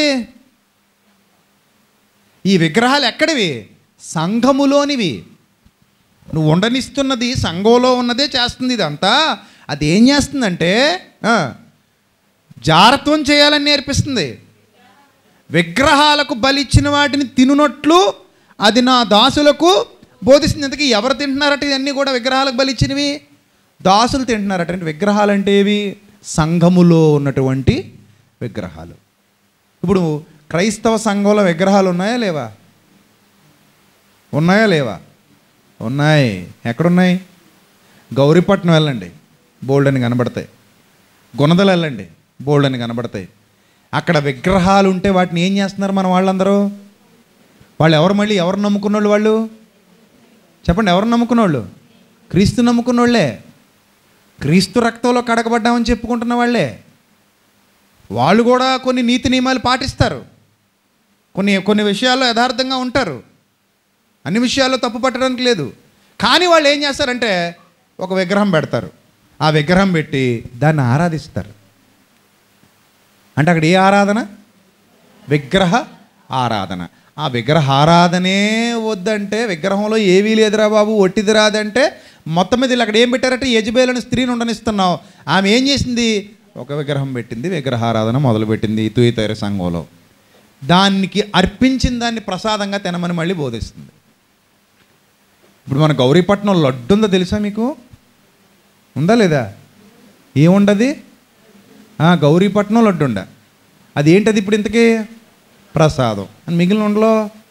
ఈ విగ్రహాలు ఎక్కడివి సంఘములోనివి నువ్వు ఉండనిస్తున్నది సంఘంలో ఉన్నదే చేస్తుంది ఇదంతా అది ఏం చేస్తుందంటే ఆ, జారత్వం చేయాలని నేర్పిస్తుంది విగ్రహాలకు బలిచ్చిన వాటిని తినునట్లు అది నా దాసులకు బోధిస్తుంది ఇంతకీ ఎవరు తింటున్నారట ఇవన్నీ కూడా విగ్రహాలకు బలిచ్చినవి దాసులు తింటున్నారట అంటే విగ్రహాలు అంటే ఏవి సంఘములో ఉన్నటువంటి విగ్రహాలు ఇప్పుడు క్రైస్తవ సంఘంలో విగ్రహాలు ఉన్నాయా లేవా ఉన్నాయా లేవా ఉన్నాయి ఎక్కడున్నాయి గౌరీపట్నం వెళ్ళండి బోల్డ్ అని కనబడతాయి గుణదలు వెళ్ళండి బోల్డ్ అని కనబడతాయి అక్కడ విగ్రహాలు ఉంటే వాటిని ఏం చేస్తున్నారు మన వాళ్ళందరూ వాళ్ళు ఎవరు మళ్ళీ ఎవరు నమ్ముకున్నోళ్ళు వాళ్ళు చెప్పండి ఎవరు నమ్ముకున్నోళ్ళు క్రీస్తు నమ్ముకున్నోళ్ళే క్రీస్తు రక్తంలో కడగబడ్డామని చెప్పుకుంటున్న వాళ్ళే వాళ్ళు కూడా కొన్ని నీతి నియమాలు పాటిస్తారు కొన్ని కొన్ని విషయాల్లో యథార్థంగా ఉంటారు అన్ని విషయాల్లో తప్పు పట్టడానికి లేదు కానీ వాళ్ళు ఏం చేస్తారంటే ఒక విగ్రహం పెడతారు ఆ విగ్రహం పెట్టి దాన్ని ఆరాధిస్తారు అంటే అక్కడ ఏ ఆరాధన విగ్రహ ఆరాధన ఆ విగ్రహ ఆరాధనే వద్దంటే విగ్రహంలో ఏవీ లేదురా బాబు ఒట్టిది రాదంటే మొత్తం మీద వీళ్ళు అక్కడ ఏం పెట్టారంటే యజబేలను స్త్రీని ఉండనిస్తున్నావు ఆమె ఏం చేసింది ఒక విగ్రహం పెట్టింది విగ్రహారాధన మొదలుపెట్టింది తుయితైర సంఘంలో దానికి అర్పించిన దాన్ని ప్రసాదంగా తినమని మళ్ళీ బోధిస్తుంది ఇప్పుడు మన గౌరీపట్నం లడ్డు ఉందో తెలుసా మీకు ఉందా లేదా ఏముండది ఆ, గౌరీపట్నం లడ్డు ఉండ అది ఏంటది ఇప్పుడు ఇంతకీ ప్రసాదం అని మిగిలిన ఉండలో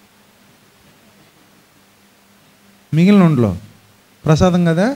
మిగిలిన ఉండలో ప్రసాదం కదా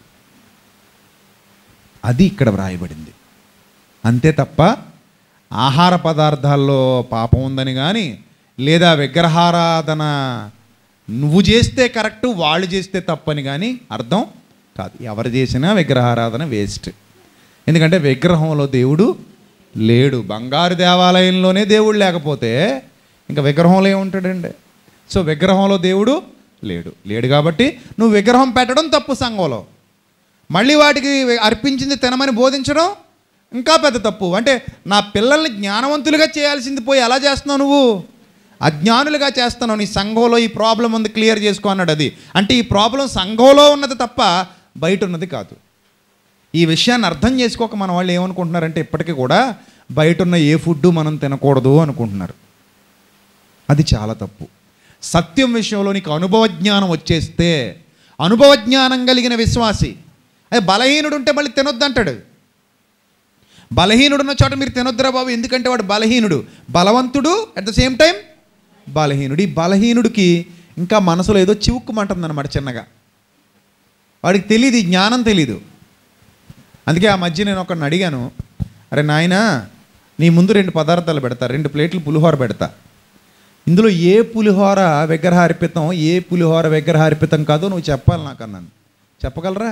అది ఇక్కడ వ్రాయబడింది అంతే తప్ప ఆహార పదార్థాల్లో పాపం ఉందని కానీ లేదా విగ్రహారాధన నువ్వు చేస్తే కరెక్ట్ వాళ్ళు చేస్తే తప్పని కానీ అర్థం కాదు ఎవరు చేసినా విగ్రహారాధన వేస్ట్ ఎందుకంటే విగ్రహంలో దేవుడు లేడు బంగారు దేవాలయంలోనే దేవుడు లేకపోతే ఇంకా విగ్రహంలో ఏముంటాడండి సో విగ్రహంలో దేవుడు లేడు లేడు కాబట్టి నువ్వు విగ్రహం పెట్టడం తప్పు సంఘంలో మళ్ళీ వాటికి అర్పించింది తినమని బోధించడం ఇంకా పెద్ద తప్పు అంటే నా పిల్లల్ని జ్ఞానవంతులుగా చేయాల్సింది పోయి ఎలా చేస్తున్నావు నువ్వు అజ్ఞానులుగా చేస్తున్నావు నీ సంఘంలో ఈ ప్రాబ్లం ఉంది క్లియర్ చేసుకో అన్నాడు అది అంటే ఈ ప్రాబ్లం సంఘంలో ఉన్నది తప్ప బయట ఉన్నది కాదు ఈ విషయాన్ని అర్థం చేసుకోక మన వాళ్ళు ఏమనుకుంటున్నారంటే ఇప్పటికీ కూడా బయట ఉన్న ఏ ఫుడ్ మనం తినకూడదు అనుకుంటున్నారు అది చాలా తప్పు సత్యం విషయంలో నీకు అనుభవ జ్ఞానం వచ్చేస్తే అనుభవ జ్ఞానం కలిగిన విశ్వాసి అదే బలహీనుడు ఉంటే మళ్ళీ తినొద్దు అంటాడు బలహీనుడు ఉన్న చోట మీరు తినొద్దురా బాబు ఎందుకంటే వాడు బలహీనుడు బలవంతుడు అట్ ద సేమ్ టైం బలహీనుడు ఈ బలహీనుడికి ఇంకా మనసులో ఏదో చివుక్కుమంటుందన్నమాట చిన్నగా వాడికి తెలియదు ఈ జ్ఞానం తెలీదు అందుకే ఆ మధ్య నేను ఒకరిని అడిగాను అరే నాయనా నీ ముందు రెండు పదార్థాలు పెడతా రెండు ప్లేట్లు పులిహోర పెడతా ఇందులో ఏ పులిహోర విగ్రహార్పితం ఏ పులిహోర విగ్రహార్పితం కాదో నువ్వు చెప్పాలి నాకు అన్నాను చెప్పగలరా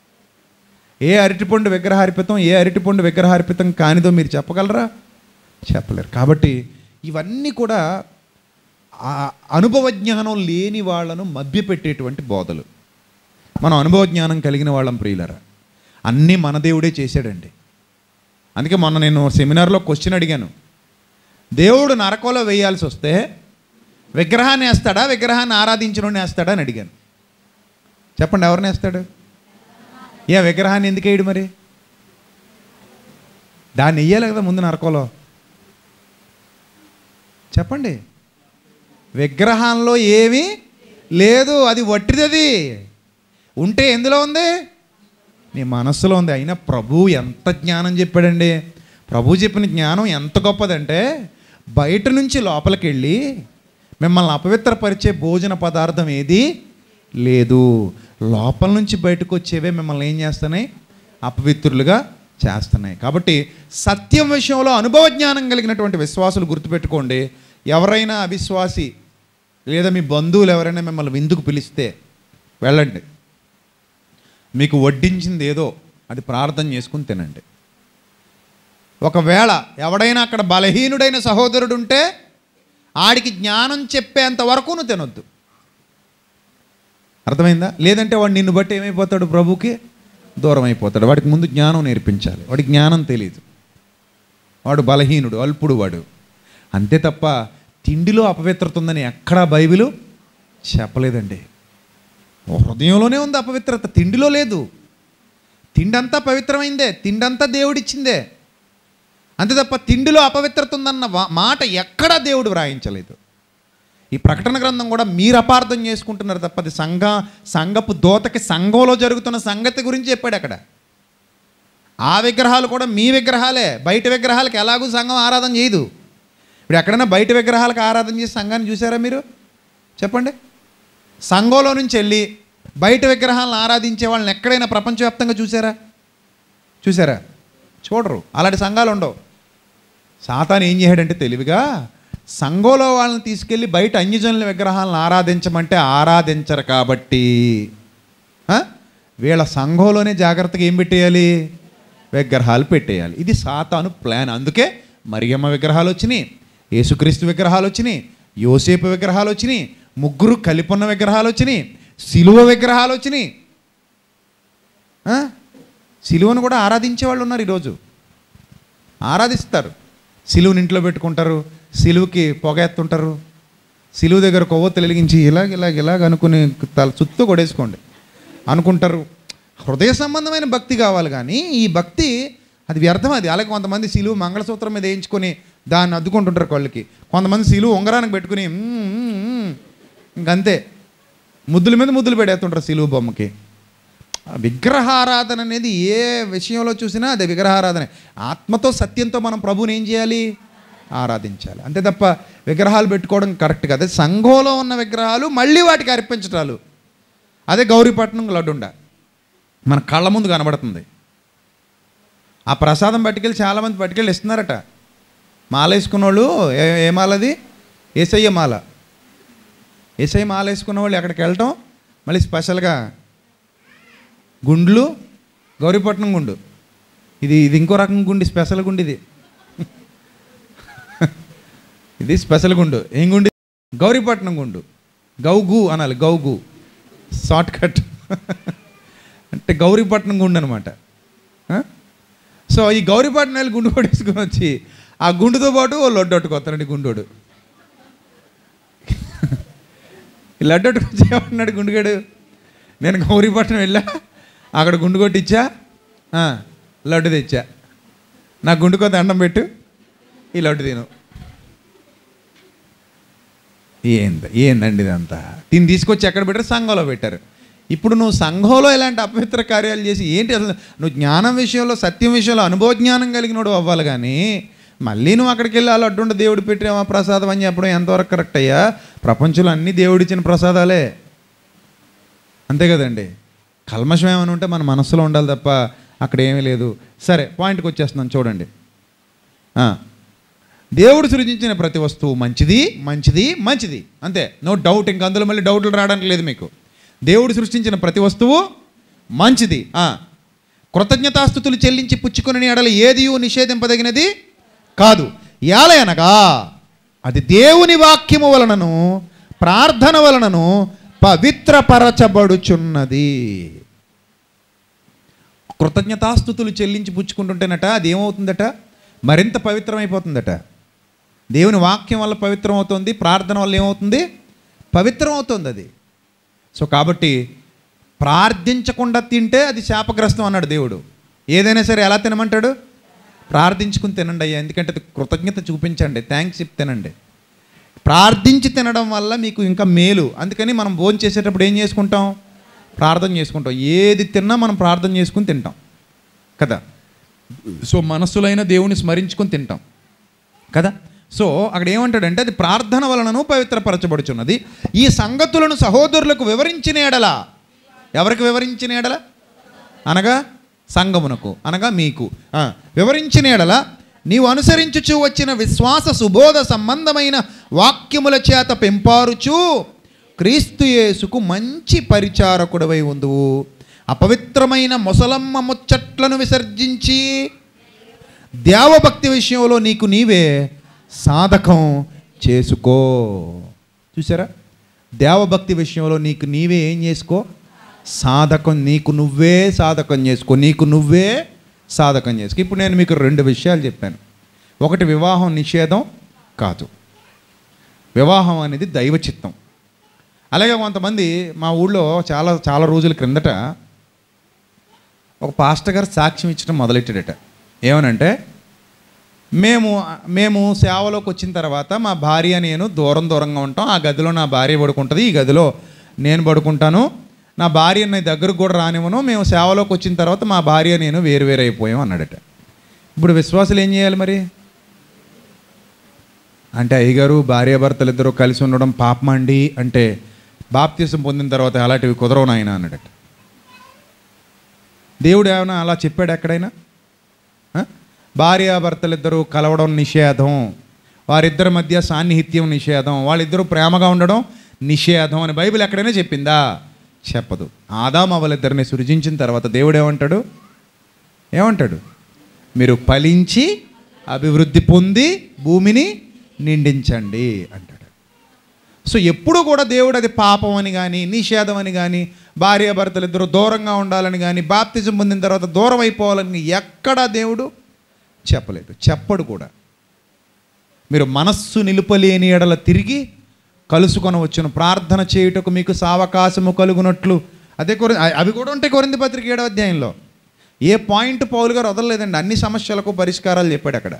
ఏ అరటిపండు విగ్రహార్పితం ఏ అరటిపండు విగ్రహార్పితం కానిదో మీరు చెప్పగలరా చెప్పలేరు కాబట్టి ఇవన్నీ కూడా ఆ అనుభవ జ్ఞానం లేని వాళ్ళను మభ్యపెట్టేటువంటి బోధలు మనం అనుభవ జ్ఞానం కలిగిన వాళ్ళం ప్రియులరా అన్నీ మన దేవుడే చేశాడండి అందుకే మొన్న నేను సెమినార్లో క్వశ్చన్ అడిగాను దేవుడు నరకంలో వేయాల్సి వస్తే విగ్రహాన్ని వేస్తాడా విగ్రహాన్ని ఆరాధించడం వేస్తాడా అని అడిగాను చెప్పండి ఎవరిని వేస్తాడు ఏ విగ్రహాన్ని ఎందుకు వేయడు మరి దాన్ని వెయ్యాలి కదా ముందు నరకంలో చెప్పండి విగ్రహంలో ఏమీ లేదు అది వట్టిదది ఉంటే ఎందులో ఉంది నీ మనస్సులో ఉంది అయినా ప్రభు ఎంత జ్ఞానం చెప్పాడండి ప్రభు చెప్పిన జ్ఞానం ఎంత గొప్పదంటే బయట నుంచి లోపలికి వెళ్ళి మిమ్మల్ని అపవిత్రపరిచే భోజన పదార్థం ఏది లేదు లోపల నుంచి బయటకు వచ్చేవే మిమ్మల్ని ఏం చేస్తున్నాయి అపవిత్రులుగా చేస్తున్నాయి కాబట్టి సత్యం విషయంలో అనుభవ జ్ఞానం కలిగినటువంటి విశ్వాసులు గుర్తుపెట్టుకోండి ఎవరైనా అవిశ్వాసి లేదా మీ బంధువులు ఎవరైనా మిమ్మల్ని విందుకు పిలిస్తే వెళ్ళండి మీకు వడ్డించింది ఏదో అది ప్రార్థన చేసుకుని తినండి ఒకవేళ ఎవడైనా అక్కడ బలహీనుడైన సహోదరుడు ఉంటే ఆడికి జ్ఞానం చెప్పేంత వరకు నువ్వు తినొద్దు అర్థమైందా లేదంటే వాడు నిన్ను బట్టి ఏమైపోతాడు ప్రభుకి దూరం అయిపోతాడు వాడికి ముందు జ్ఞానం నేర్పించాలి వాడికి జ్ఞానం తెలియదు వాడు బలహీనుడు అల్పుడు వాడు అంతే తప్ప తిండిలో అపవిత్రత ఉందని ఎక్కడా బైబిలు చెప్పలేదండి హృదయంలోనే ఉంది అపవిత్రత తిండిలో లేదు తిండంతా పవిత్రమైందే తిండంతా దేవుడిచ్చిందే అంతే తప్ప తిండిలో అపవిత్రత ఉందన్న వా- మాట ఎక్కడా దేవుడు వ్రాయించలేదు ఈ ప్రకటన గ్రంథం కూడా మీరు అపార్థం చేసుకుంటున్నారు తప్ప అది సంఘ సంఘపు దోతకి సంఘంలో జరుగుతున్న సంగతి గురించి చెప్పాడు అక్కడ ఆ విగ్రహాలు కూడా మీ విగ్రహాలే బయట విగ్రహాలకు ఎలాగూ సంఘం ఆరాధన చేయదు ఇప్పుడు ఎక్కడైనా బయట విగ్రహాలకు ఆరాధన చేసి సంఘాన్ని చూసారా మీరు చెప్పండి సంఘంలో నుంచి వెళ్ళి బయట విగ్రహాలను ఆరాధించే వాళ్ళని ఎక్కడైనా ప్రపంచవ్యాప్తంగా చూసారా చూసారా చూడరు అలాంటి సంఘాలు ఉండవు సాతాను ఏం చేశాడంటే తెలివిగా సంఘంలో వాళ్ళని తీసుకెళ్ళి బయట అన్యజనుల విగ్రహాలను ఆరాధించమంటే ఆరాధించరు కాబట్టి ఆ? వీళ్ళ సంఘంలోనే జాగ్రత్తగా ఏం పెట్టేయాలి విగ్రహాలు పెట్టేయాలి ఇది సాతాను ప్లాన్ అందుకే మరియమ్మ విగ్రహాలు వచ్చినాయి యేసుక్రీస్తు విగ్రహాలు వచ్చినాయి యోసేపు విగ్రహాలు వచ్చినాయి ముగ్గురు కలిపున్న విగ్రహాలు వచ్చినాయి సిలువ విగ్రహాలు వచ్చినాయి ఆ? సిలువను కూడా ఆరాధించే వాళ్ళు ఉన్నారు ఈరోజు ఆరాధిస్తారు సిలువని ఇంట్లో పెట్టుకుంటారు సిలువుకి పొగ ఎత్తుంటారు సిలువు దగ్గర కొవ్వొత్తులు వెలిగించి ఇలాగ ఇలాగ ఇలాగ అనుకుని తల చుట్టూ కొడేసుకోండి అనుకుంటారు హృదయ సంబంధమైన భక్తి కావాలి కానీ ఈ భక్తి అది వ్యర్థం అది అలాగే కొంతమంది సిలువు మంగళసూత్రం మీద వేయించుకొని దాన్ని అద్దుకుంటుంటారు కళ్ళకి కొంతమంది సిలువు ఉంగరానికి పెట్టుకుని "మ్మ్, మ్మ్, మ్మ్." ఇంకంతే ముద్దుల మీద ముద్దులు పెడేస్తుంటారు సిలువు బొమ్మకి ఆ విగ్రహారాధన అనేది ఏ విషయంలో చూసినా అది విగ్రహారాధన ఆత్మతో సత్యంతో మనం ప్రభుని ఏం చేయాలి ఆరాధించాలి అంతే తప్ప విగ్రహాలు పెట్టుకోవడం కరెక్ట్ కాదు అదే సంఘంలో ఉన్న విగ్రహాలు మళ్ళీ వాటికి అర్పించటాలు అదే గౌరీపట్నం లడ్డుండ మన కళ్ళ ముందు కనబడుతుంది ఆ ప్రసాదం పట్టుకెళ్ళి చాలామంది పట్టుకెళ్ళి ఇస్తున్నారట మాల వేసుకున్న వాళ్ళు ఏ ఏ మాలది ఏసయ్య మాల ఏసఐ మాల వేసుకున్న వాళ్ళు ఎక్కడికి వెళ్ళటం మళ్ళీ స్పెషల్గా గుండ్లు గౌరీపట్నం గుండు ఇది ఇది ఇంకో రకం గుండి స్పెషల్ గుండి ఇది ఇది స్పెషల్ గుండు ఏం గుండి గౌరీపట్నం గుండు గౌగు అనాలి గౌగు షార్ట్ కట్ అంటే గౌరీపట్నం గుండు అనమాట సో ఈ గౌరీపట్నం వెళ్ళి గుండు కొట్టేసుకొని వచ్చి ఆ గుండుతో పాటు ఓ లడ్డొట్టుకొస్తారండి గుండోడు ఈ లడ్డొట్టుకొచ్చి ఏమన్నాడు గుండుగాడు నేను గౌరీపట్నం వెళ్ళా అక్కడ గుండు కొట్టిచ్చా ఆ, లడ్డు తెచ్చా నా గుండుకో దండం పెట్టు ఈ లడ్డు తిను ఏంది ఏందండి ఇదంతా దీన్ని తీసుకొచ్చి ఎక్కడ పెట్టారు సంఘంలో పెట్టారు ఇప్పుడు నువ్వు సంఘంలో ఇలాంటి అపవిత్ర కార్యాలు చేసి ఏంటి అసలు నువ్వు జ్ఞానం విషయంలో సత్యం విషయంలో అనుభవ జ్ఞానం కలిగినోడు అవ్వాలి కానీ మళ్ళీ నువ్వు అక్కడికి వెళ్ళి అలా అడ్డుండ దేవుడు పెట్టిన ప్రసాదం అని చెప్పడం ఎంతవరకు కరెక్ట్ అయ్యా ప్రపంచంలో అన్ని దేవుడిచ్చిన ప్రసాదాలే అంతే కదండి కల్మషం ఏమైనా ఉంటే మన మనసులో ఉండాలి తప్ప అక్కడ ఏమీ లేదు సరే పాయింట్కి వచ్చేస్తున్నాను చూడండి ఆ. దేవుడు సృజించిన ప్రతి వస్తువు మంచిది మంచిది మంచిది అంతే నో డౌట్ ఇంక అందులో మళ్ళీ డౌట్లు రావడానికి లేదు మీకు దేవుడు సృష్టించిన ప్రతి వస్తువు మంచిది ఆ. కృతజ్ఞతాస్థుతులు చెల్లించి పుచ్చుకుని ఎడల ఏదియు నిషేధింపదగినది కాదు ఏలయనగా అది దేవుని వాక్యము వలనను ప్రార్థన వలనను పవిత్రపరచబడుచున్నది కృతజ్ఞతాస్థుతులు చెల్లించి పుచ్చుకుంటుంటేనట అది ఏమవుతుందట మరింత పవిత్రమైపోతుందట దేవుని వాక్యం వల్ల పవిత్రం అవుతుంది ప్రార్థన వల్ల ఏమవుతుంది పవిత్రం అవుతుంది అది సో కాబట్టి ప్రార్థించకుండా తింటే అది శాపగ్రస్తం అన్నాడు దేవుడు ఏదైనా సరే ఎలా తినమంటాడు ప్రార్థించుకుని తినండి అయ్యా ఎందుకంటే అది కృతజ్ఞత చూపించండి థ్యాంక్స్ చెప్పి తినండి ప్రార్థించి తినడం వల్ల మీకు ఇంకా మేలు అందుకని మనం భోజనం చేసేటప్పుడు ఏం చేసుకుంటాం ప్రార్థన చేసుకుంటాం ఏది తిన్నా మనం ప్రార్థన చేసుకుని తింటాం కదా సో మనస్సులైన దేవుని స్మరించుకొని తింటాం కదా సో అక్కడ ఏమంటాడంటే అది ప్రార్థన వలనను పవిత్రపరచబడుచున్నది ఈ సంగతులను సహోదరులకు వివరించిన ఎడల ఎవరికి వివరించిన ఎడల అనగా సంగమునకు అనగా మీకు ఆ, వివరించిన ఎడల నీవు అనుసరించుచు వచ్చిన విశ్వాస సుబోధ సంబంధమైన వాక్యముల చేత పెంపారుచు క్రీస్తు యేసుకు మంచి పరిచారకుడవై ఉందువు అపవిత్రమైన ముసలమ్మ ముచ్చట్లను విసర్జించి దేవభక్తి విషయంలో నీకు నీవే సాధకం చేసుకో చూసారా దేవభక్తి విషయంలో నీకు నీవే ఏం చేసుకో సాధకం నీకు నువ్వే సాధకం చేసుకో నీకు నువ్వే సాధకం చేసుకో ఇప్పుడు నేను మీకు రెండు విషయాలు చెప్పాను ఒకటి వివాహం నిషేధం కాదు వివాహం అనేది దైవ చిత్తం అలాగే కొంతమంది మా ఊళ్ళో చాలా చాలా రోజుల క్రిందట ఒక పాస్టర్ గారు సాక్ష్యం ఇచ్చడం మొదలెట్టాడట ఏమనంటే మేము మేము సేవలోకి వచ్చిన తర్వాత మా భార్య నేను దూరం దూరంగా ఉంటాం ఆ గదిలో నా భార్య పడుకుంటుంది ఈ గదిలో నేను పడుకుంటాను నా భార్య నా దగ్గరకు కూడా రానివ్వను మేము సేవలోకి వచ్చిన తర్వాత మా భార్య నేను వేరు వేరు అయిపోయాం అన్నాడట ఇప్పుడు విశ్వాసులు ఏం చేయాలి మరి అంటే అయ్యగారు భార్యాభర్తలు ఇద్దరు కలిసి ఉండడం పాపమండి అంటే బాప్తీసం పొందిన తర్వాత అలాంటివి కుదరవు నాయన అన్నాడట దేవుడు ఏమైనా అలా చెప్పాడు ఎక్కడైనా ఆ? భార్యాభర్తలు ఇద్దరు కలవడం నిషేధం వారిద్దరి మధ్య సాన్నిహిత్యం నిషేధం వాళ్ళిద్దరూ ప్రేమగా ఉండడం నిషేధం అని బైబిల్ ఎక్కడైనా చెప్పిందా చెప్పదు ఆదాం అవలిద్దరిని సృజించిన తర్వాత దేవుడు ఏమంటాడు ఏమంటాడు మీరు ఫలించి అభివృద్ధి పొంది భూమిని నిండించండి అంటాడు సో ఎప్పుడు కూడా దేవుడు అది పాపం అని కానీ నిషేధం అని కానీ భార్యాభర్తలు ఇద్దరు దూరంగా ఉండాలని కానీ బాప్తిజం పొందిన తర్వాత దూరం అయిపోవాలని ఎక్కడా దేవుడు చెప్పలేదు చెప్పడు కూడా మీరు మనస్సు నిలుపలేని ఎడల తిరిగి కలుసుకొని వచ్చిన ప్రార్థన చేయుటకు మీకు సావకాశము కలుగునట్లు అదే కొరి అవి కూడా ఉంటాయి కొరింది పత్రిక ఏడవ అధ్యాయంలో ఏ పాయింట్ పౌలు గారు వదలలేదండి అన్ని సమస్యలకు పరిష్కారాలు చెప్పాడు అక్కడ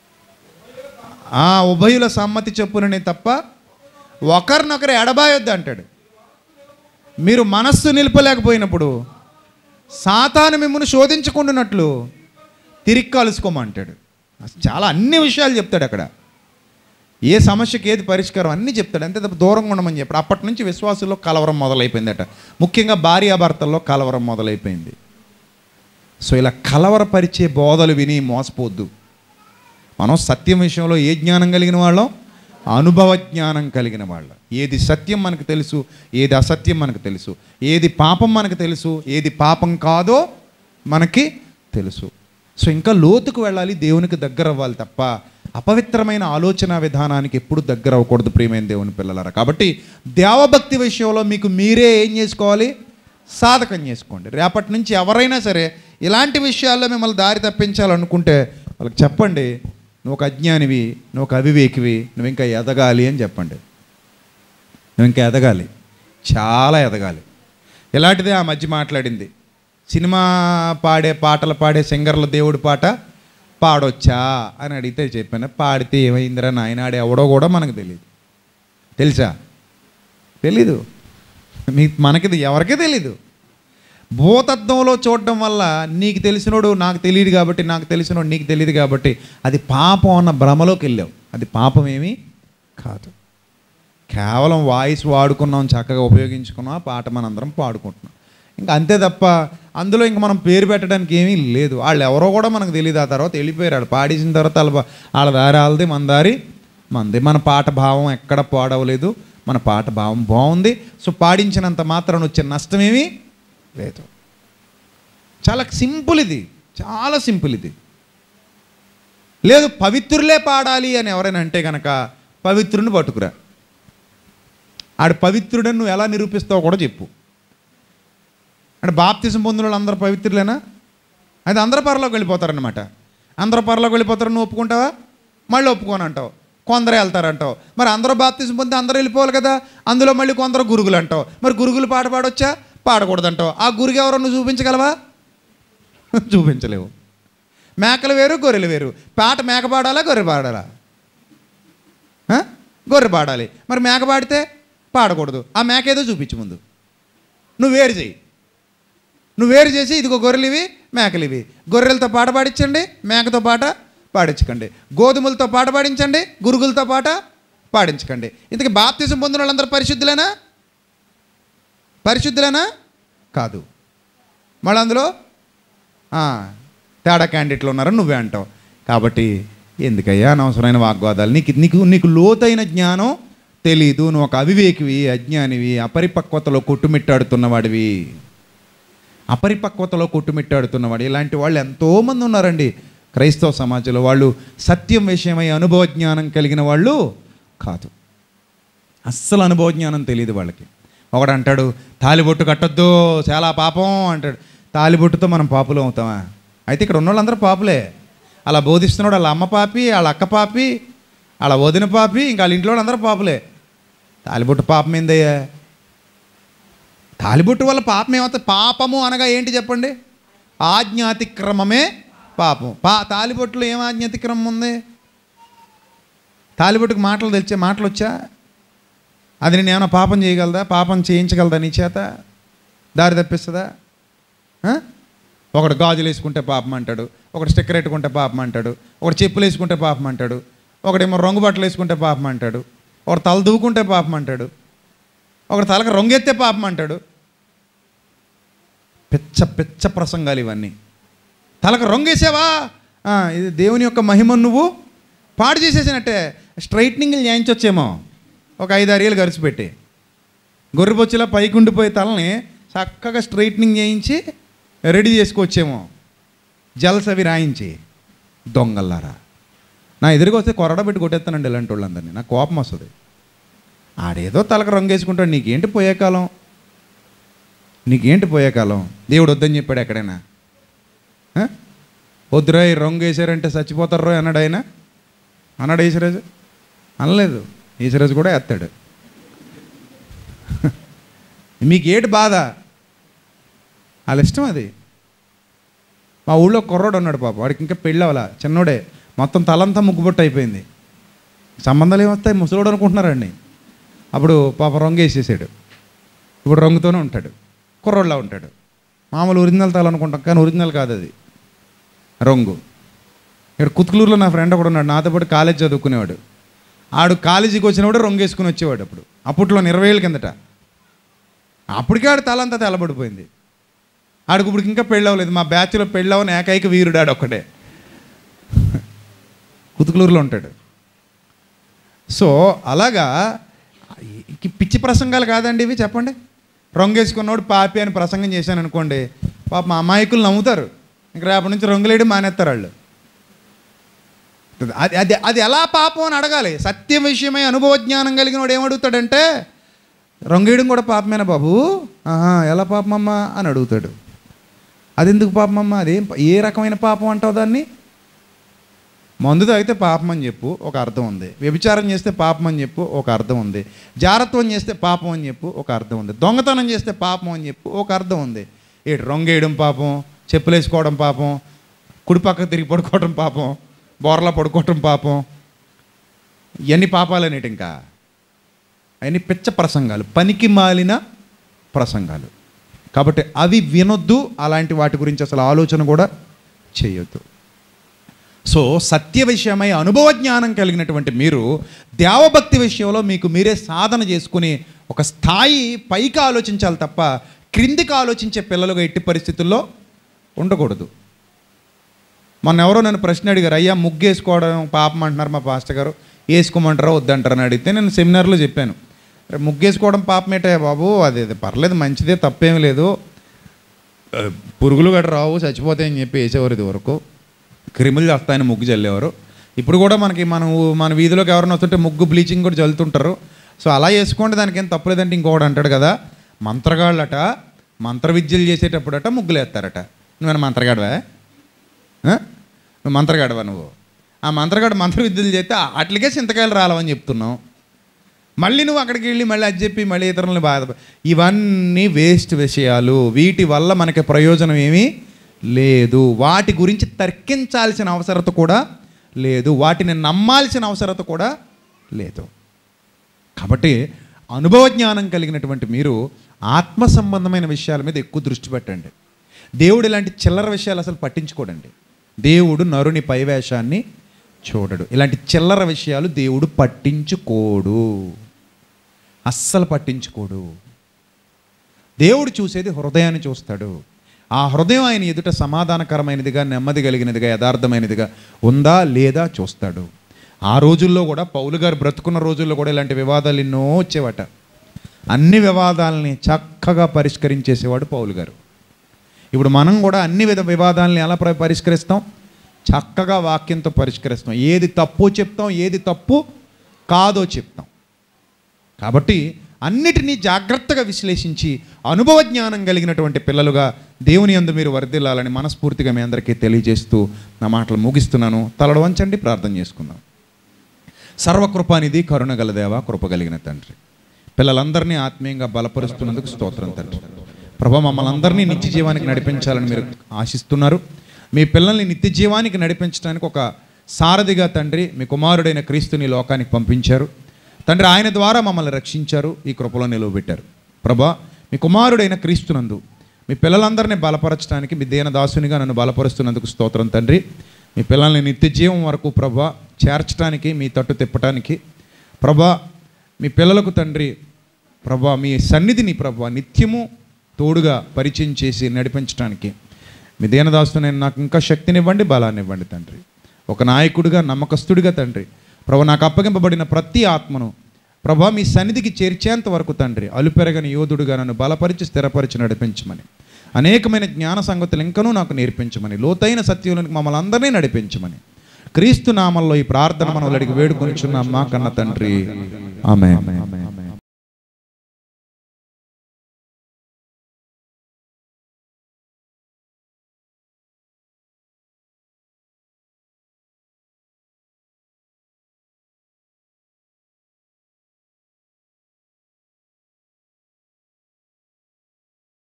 ఆ ఉభయుల సమ్మతి చెప్పునని తప్ప ఒకరినొకరు ఎడబాయొద్దు అంటాడు మీరు మనస్సు నిలపలేకపోయినప్పుడు సాతాను మిమ్మల్ని శోధించుకుంటున్నట్లు తిరిగి కలుసుకోమంటాడు అసలు చాలా అన్ని విషయాలు చెప్తాడు అక్కడ ఏ సమస్యకి ఏది పరిష్కారం అన్నీ చెప్తాడు అంతే తప్ప దూరంగా ఉండమని చెప్పాడు అప్పటి నుంచి విశ్వాసుల్లో కలవరం మొదలైపోయిందట ముఖ్యంగా భార్యాభర్తల్లో కలవరం మొదలైపోయింది సో ఇలా కలవరపరిచే బోధలు విని మోసపోద్దు మనం సత్యం విషయంలో ఏ జ్ఞానం కలిగిన వాళ్ళం అనుభవ జ్ఞానం కలిగిన వాళ్ళం ఏది సత్యం మనకు తెలుసు ఏది అసత్యం మనకు తెలుసు ఏది పాపం మనకు తెలుసు ఏది పాపం కాదో మనకి తెలుసు సో ఇంకా లోతుకు వెళ్ళాలి దేవునికి దగ్గర అవ్వాలి తప్ప అపవిత్రమైన ఆలోచన విధానానికి ఎప్పుడు దగ్గర అవ్వకూడదు ప్రియమైన దేవుని పిల్లలారా కాబట్టి దేవభక్తి విషయంలో మీకు మీరే ఏం చేసుకోవాలి సాధకం చేసుకోండి రేపటి నుంచి ఎవరైనా సరే ఇలాంటి విషయాల్లో మిమ్మల్ని దారి తప్పించాలనుకుంటే వాళ్ళకి చెప్పండి నువ్వు ఒక అజ్ఞానివి నువ్వు ఒక అవివేకివి నువ్వు ఇంకా ఎదగాలి అని చెప్పండి నువ్వు ఇంకా ఎదగాలి చాలా ఎదగాలి ఇలాంటిదే ఆ మధ్య మాట్లాడింది సినిమా పాడే పాటలు పాడే సింగర్ల దేవుడి పాట పాడొచ్చా అని అడిగితే చెప్పాను పాడితే ఏమైందిరా నాయనాడు ఎవడో కూడా మనకు తెలియదు తెలుసా తెలీదు మీ మనకిది ఎవరికీ తెలీదు భూతత్వంలో చూడడం వల్ల నీకు తెలిసినోడు నాకు తెలియదు కాబట్టి నాకు తెలిసినోడు నీకు తెలియదు కాబట్టి అది పాపం అన్న భ్రమలోకి వెళ్ళావు అది పాపం ఏమీ కాదు కేవలం వాయిస్ వాడుకున్నాం చక్కగా ఉపయోగించుకున్నాం ఆ పాట మనందరం పాడుకుంటున్నాం ఇంకా అంతే తప్ప అందులో ఇంక మనం పేరు పెట్టడానికి ఏమీ లేదు వాళ్ళు ఎవరో కూడా మనకు తెలియదు ఆ తర్వాత వెళ్ళిపోయారు వాళ్ళు పాడేసిన తర్వాత వాళ్ళ బా- వాళ్ళ దారి వాళ్ళది మన దారి మనది మన పాట భావం ఎక్కడ పాడవలేదు మన పాట భావం బాగుంది సో పాడించినంత మాత్రం వచ్చే నష్టమేమీ లేదు చాలా సింపుల్ ఇది చాలా సింపుల్ ఇది లేదు పవిత్రులే పాడాలి అని ఎవరైనా అంటే కనుక పవిత్రుని పట్టుకురా ఆడు పవిత్రుడని నువ్వు ఎలా నిరూపిస్తావో కూడా చెప్పు అంటే బాప్తిసం పొందిన వాళ్ళు అందరూ పవిత్రులేనా అయితే అందరూ పరలోకి వెళ్ళిపోతారనమాట అందరూ పరలోకి వెళ్ళిపోతారు నువ్వు ఒప్పుకుంటావా మళ్ళీ ఒప్పుకోను అంటావు కొందరు వెళ్తారంటావు మరి అందరూ బాప్తిసం పొంది అందరూ వెళ్ళిపోవాలి కదా అందులో మళ్ళీ కొందరు గురుగులు అంటావు మరి గురుగులు పాట పాడొచ్చా పాడకూడదంటావు ఆ గురుగు ఎవరో నువ్వు చూపించగలవా చూపించలేవు మేకలు వేరు గొర్రెలు వేరు పాట మేక పాడాలా గొర్రె పాడాలా ఆ? గొర్రె పాడాలి మరి మేక పాడితే పాడకూడదు ఆ మేక ఏదో చూపించు ముందు నువ్వు వేరు చేయి నువ్వు వేరు చేసి ఇదిగో గొర్రెలు ఇవి మేకలు ఇవి గొర్రెలతో పాట పాడించండి మేకతో పాట పాడించకండి గోధుమలతో పాట పాడించండి గురుగులతో పాట పాడించకండి ఇంతకీ బాప్తిజం పొందిన వాళ్ళందరూ పరిశుద్ధులేనా పరిశుద్ధులేనా కాదు మళ్ళీ అందులో ఆ, తేడా క్యాండిడేట్లు ఉన్నారని నువ్వే అంటావు కాబట్టి ఎందుకయ్యా అనవసరమైన వాగ్వాదాలు నీకు నీకు నీకు లోతైన జ్ఞానం తెలీదు నువ్వు ఒక అవివేకివి అజ్ఞానివి అపరిపక్వతలో కొట్టుమిట్టాడుతున్నవాడివి అపరిపక్వతలో కొట్టుమిట్టాడుతున్నవాడు ఇలాంటి వాళ్ళు ఎంతోమంది ఉన్నారండి క్రైస్తవ సమాజంలో వాళ్ళు సత్యం విషయమై అనుభవ జ్ఞానం కలిగిన వాళ్ళు కాదు అస్సలు అనుభవ జ్ఞానం తెలియదు వాళ్ళకి ఒకడు అంటాడు తాలిబొట్టు కట్టొద్దు చాలా పాపం అంటాడు తాలిబొట్టుతో మనం పాపులు అవుతామా అయితే ఇక్కడ ఉన్న వాళ్ళందరూ పాపులే అలా బోధిస్తున్నాడు వాళ్ళ అమ్మ పాపి వాళ్ళ అక్క పాపి వాళ్ళ వదిన పాపి ఇంకా వాళ్ళ ఇంట్లో అందరూ పాపులే తాలిబొట్టు పాపం ఏందయ్యా తాలిబొట్టు వల్ల పాపం ఏమవుతుంది పాపము అనగా ఏంటి చెప్పండి ఆజ్ఞాతిక్రమమే పాపం పా తాలిబొట్టులో ఏం ఆజ్ఞాతిక్రమం ఉంది తాలిబొట్టుకు మాటలు తెచ్చే మాటలు వచ్చా అది నేను ఏమైనా పాపం చేయగలదా పాపం చేయించగలదా నీ చేత దారి తప్పిస్తుందా ఆ? ఒకడు గాజులు వేసుకుంటే పాపం అంటాడు ఒకడు స్టిక్కర్ పెట్టుకుంటే పాపం అంటాడు ఒకడు చెప్పులు వేసుకుంటే పాపం అంటాడు ఒకడేమో రంగు బట్టలు వేసుకుంటే పాపం అంటాడు ఒకడు తల దువ్వుకుంటే పాపం అంటాడు ఒకడు తలకు రంగెత్తే పాపం అంటాడు పిచ్చ పిచ్చ ప్రసంగాలు ఇవన్నీ తలకు రంగేసావా ఆ, ఇది దేవుని యొక్క మహిమను నువ్వు పాడు చేసేసినట్టే స్ట్రైట్నింగ్లు చేయించొచ్చేమో ఒక ఐదు ఆరు ఏళ్ళు ఖర్చు పెట్టి గొర్రెబొచ్చులా పైకి ఉండిపోయే తలని చక్కగా స్ట్రైట్నింగ్ చేయించి రెడీ చేసుకొచ్చేమో జల్స్ అవి రాయించి దొంగల్లారా నా ఎదురుగా వస్తే కొరడ పెట్టి కొట్టేస్తానండి ఇలాంటి వాళ్ళందరినీ నాకు కోపం వస్తుంది ఆడేదో తలకు రంగు వేసుకుంటాడు నీకేంటి పోయే కాలం నీకేంటి పోయే కాలం దేవుడు వద్దని చెప్పాడు ఎక్కడైనా ఆ? వద్దురా ఈ రంగు వేసారంటే చచ్చిపోతారు అన్నాడు ఆయన అన్నాడు ఈశ్వరాజు అనలేదు ఈశ్వరాజు కూడా ఎత్తాడు మీకు ఏంటి బాధ వాళ్ళ ఇష్టం అది మా ఊళ్ళో ఒక కుర్రోడు ఉన్నాడు పాప వాడికి ఇంకా పెళ్ళి అవ్వాల చిన్నోడే మొత్తం తలంతా ముగ్గుబొట్టు అయిపోయింది సంబంధాలు ఏమొస్తాయి ముసలోడు అనుకుంటున్నారండి అప్పుడు పాప రంగు వేసేసాడు ఇప్పుడు రంగుతోనే ఉంటాడు కుర్రోళ్ళ ఉంటాడు మామూలు ఒరిజినల్ తల అనుకుంటాం కానీ ఒరిజినల్ కాదు అది రంగు ఇక్కడ కుత్కులూరులో నా ఫ్రెండ్ ఒకడు ఉన్నాడు నాతో పాటు కాలేజ్ చదువుకునేవాడు ఆడు కాలేజీకి వచ్చినప్పుడు రంగు వేసుకుని వచ్చేవాడు అప్పుడు అప్పట్లో ఇరవై ఏళ్ళ కిందట అప్పటికే ఆడు తల అంతా తెల్లబడిపోయింది ఆడికి ఇప్పుడు ఇంకా పెళ్ళి అవ్వలేదు మా బ్యాచ్లో పెళ్ళి అవ్వని ఏకైక వీరుడు ఆడు ఒక్కడే కుతుకులూరులో ఉంటాడు సో అలాగా ఈ పిచ్చి ప్రసంగాలు కాదండి ఇవి చెప్పండి రంగు వేసుకున్నోడు పాపి అని ప్రసంగం చేశాను అనుకోండి పాప మా అమాయకులు నమ్ముతారు ఇంక రేపటి నుంచి రంగులేయడం మానేస్తారు వాళ్ళు అది అది అది ఎలా పాపం అని అడగాలి సత్యం విషయమై అనుభవ జ్ఞానం కలిగిన వాడు ఏమడుగుతాడంటే రంగేయడం కూడా పాపమేనా బాబు ఆహా ఎలా పాపమమ్మా అని అడుగుతాడు అది ఎందుకు పాపమమ్మా అదేం ప- ఏ రకమైన పాపం అంటావు దాన్ని మందు తాగితే పాపం అని చెప్పు ఒక అర్థం ఉంది వ్యభిచారం చేస్తే పాపం అని చెప్పు ఒక అర్థం ఉంది జారత్వం చేస్తే పాపం అని చెప్పు ఒక అర్థం ఉంది దొంగతనం చేస్తే పాపం అని చెప్పు ఒక అర్థం ఉంది ఏడు రొంగేయడం పాపం చెప్పులేసుకోవడం పాపం కుడి పక్కకు తిరిగి పడుకోవడం పాపం బోర్లా పడుకోవడం పాపం ఇవన్నీ పాపాలనేటి ఇంకా అవన్నీ పిచ్చ ప్రసంగాలు పనికి మాలిన ప్రసంగాలు కాబట్టి అవి వినొద్దు అలాంటి వాటి గురించి అసలు ఆలోచన కూడా చేయొద్దు సో సత్య విషయమై అనుభవ జ్ఞానం కలిగినటువంటి మీరు దేవభక్తి విషయంలో మీకు మీరే సాధన చేసుకుని ఒక స్థాయి పైకి ఆలోచించాలి తప్ప క్రిందికి ఆలోచించే పిల్లలుగా ఎట్టి పరిస్థితుల్లో ఉండకూడదు మొన్న ఎవరో నన్ను ప్రశ్న అడిగారు అయ్యా ముగ్గు వేసుకోవడం పాపం అంటున్నారు మా పాస్టర్ గారు వేసుకోమంటారా వద్దంటారా అని అడిగితే నేను సెమినార్లో చెప్పాను "అరే, ముగ్గు వేసుకోవడం పాపమేటే బాబు అది అది పర్లేదు మంచిదే తప్పేమీ లేదు ఆ, పురుగులు గట్రా రావు చచ్చిపోతాయని చెప్పి వేసేవారు ఇది వరకు క్రిములు వస్తాయని ముగ్గు చల్లేవారు ఇప్పుడు కూడా మనకి మన ఊ- మన వీధిలోకి ఎవరైనా వస్తుంటే ముగ్గు బ్లీచింగ్ కూడా చల్లుతుంటారు సో అలా వేసుకోండి దానికి ఏం తప్పలేదంటే ఇంకొకటి అంటాడు కదా మంత్రగాళ్ళట మంత్ర విద్యలు చేసేటప్పుడట ముగ్గులు వేస్తారట నువ్వేనా మంత్రగాడవా ఆ? నువ్వు మంత్రగాడవా నువ్వు ఆ మంత్రగాడు మంత్ర విద్యలు చేస్తే అట్లకే చింతకాయలు రాలవని చెప్తున్నావు మళ్ళీ నువ్వు అక్కడికి వెళ్ళి మళ్ళీ అది చెప్పి మళ్ళీ ఇతరులను బాధ ఇవన్నీ వేస్ట్ విషయాలు వీటి వల్ల మనకి ప్రయోజనం ఏమీ లేదు వాటి గురించి తర్కించాల్సిన అవసరత కూడా లేదు వాటిని నమ్మాల్సిన అవసరత కూడా లేదు కాబట్టి అనుభవ జ్ఞానం కలిగినటువంటి మీరు ఆత్మ సంబంధమైన విషయాల మీద ఎక్కువ దృష్టి పెట్టండి దేవుడు ఇలాంటి చిల్లర విషయాలు అసలు పట్టించుకోడండి దేవుడు నరుని పైవేషాన్ని చూడడు ఇలాంటి చిల్లర విషయాలు దేవుడు పట్టించుకోడు అస్సలు పట్టించుకోడు దేవుడు చూసేది హృదయాన్ని చూస్తాడు ఆ హృదయం ఆయన ఎదుట సమాధానకరమైనదిగా నెమ్మది కలిగినదిగా యథార్థమైనదిగా ఉందా లేదా చూస్తాడు ఆ రోజుల్లో కూడా పౌలు గారు బ్రతుకున్న రోజుల్లో కూడా ఇలాంటి వివాదాలు ఎన్నో వచ్చేవట అన్ని వివాదాలని చక్కగా పరిష్కరించేసేవాడు పౌలు గారు ఇప్పుడు మనం కూడా అన్ని విధ వివాదాలని ఎలా ప్ర- పరిష్కరిస్తాం చక్కగా వాక్యంతో పరిష్కరిస్తాం ఏది తప్పు చెప్తాం ఏది తప్పు కాదో చెప్తాం కాబట్టి అన్నిటినీ జాగ్రత్తగా విశ్లేషించి అనుభవ జ్ఞానం కలిగినటువంటి పిల్లలుగా దేవుని యందు మీరు వర్ధిల్లాలని మనస్ఫూర్తిగా మీ అందరికీ తెలియజేస్తూ నా మాటలు ముగిస్తున్నాను తలడు వంచండి ప్రార్థన చేసుకుందాం సర్వకృపానిధి కరుణ గల దేవ కృప కలిగిన తండ్రి పిల్లలందరినీ ఆత్మీయంగా బలపరుస్తున్నందుకు స్తోత్రం తండ్రి ప్రభా మమ్మల్ని అందరినీ నిత్య జీవానికి నడిపించాలని మీరు ఆశిస్తున్నారు మీ పిల్లల్ని నిత్య జీవానికి నడిపించడానికి ఒక సారథిగా తండ్రి మీ కుమారుడైన క్రీస్తుని ఈ లోకానికి పంపించారు తండ్రి ఆయన ద్వారా మమ్మల్ని రక్షించారు ఈ కృపలో నిలువబెట్టారు ప్రభా మీ కుమారుడైన క్రీస్తునందు మీ పిల్లలందరినీ బలపరచడానికి మీ దేన దాసునిగా నన్ను బలపరుస్తున్నందుకు స్తోత్రం తండ్రి మీ పిల్లల్ని నిత్య జీవం వరకు ప్రభా చేర్చడానికి మీ తట్టు తిప్పటానికి ప్రభా మీ పిల్లలకు తండ్రి ప్రభా మీ సన్నిధిని ప్రభా నిత్యము తోడుగా పరిచయం చేసి నడిపించడానికి మీ దేనదాసు నేను నాకు ఇంకా శక్తినివ్వండి బలాన్ని ఇవ్వండి తండ్రి ఒక నాయకుడిగా నమ్మకస్తుడిగా తండ్రి ప్రభు నాకు అప్పగింపబడిన ప్రతి ఆత్మను ప్రభా మీ సన్నిధికి చేర్చేంత వరకు తండ్రి అలుపెరగని యోధుడుగా నన్ను బలపరిచి స్థిరపరిచి నడిపించమని అనేకమైన జ్ఞాన సంగతులు ఇంకనూ నాకు నేర్పించమని లోతైన సత్యంలోనికి మమ్మల్ని అందరినీ నడిపించమని క్రీస్తు నామంలో ఈ ప్రార్థన మనం అడిగి వేడుకొనిచున్నాం మా కన్న తండ్రి ఆమె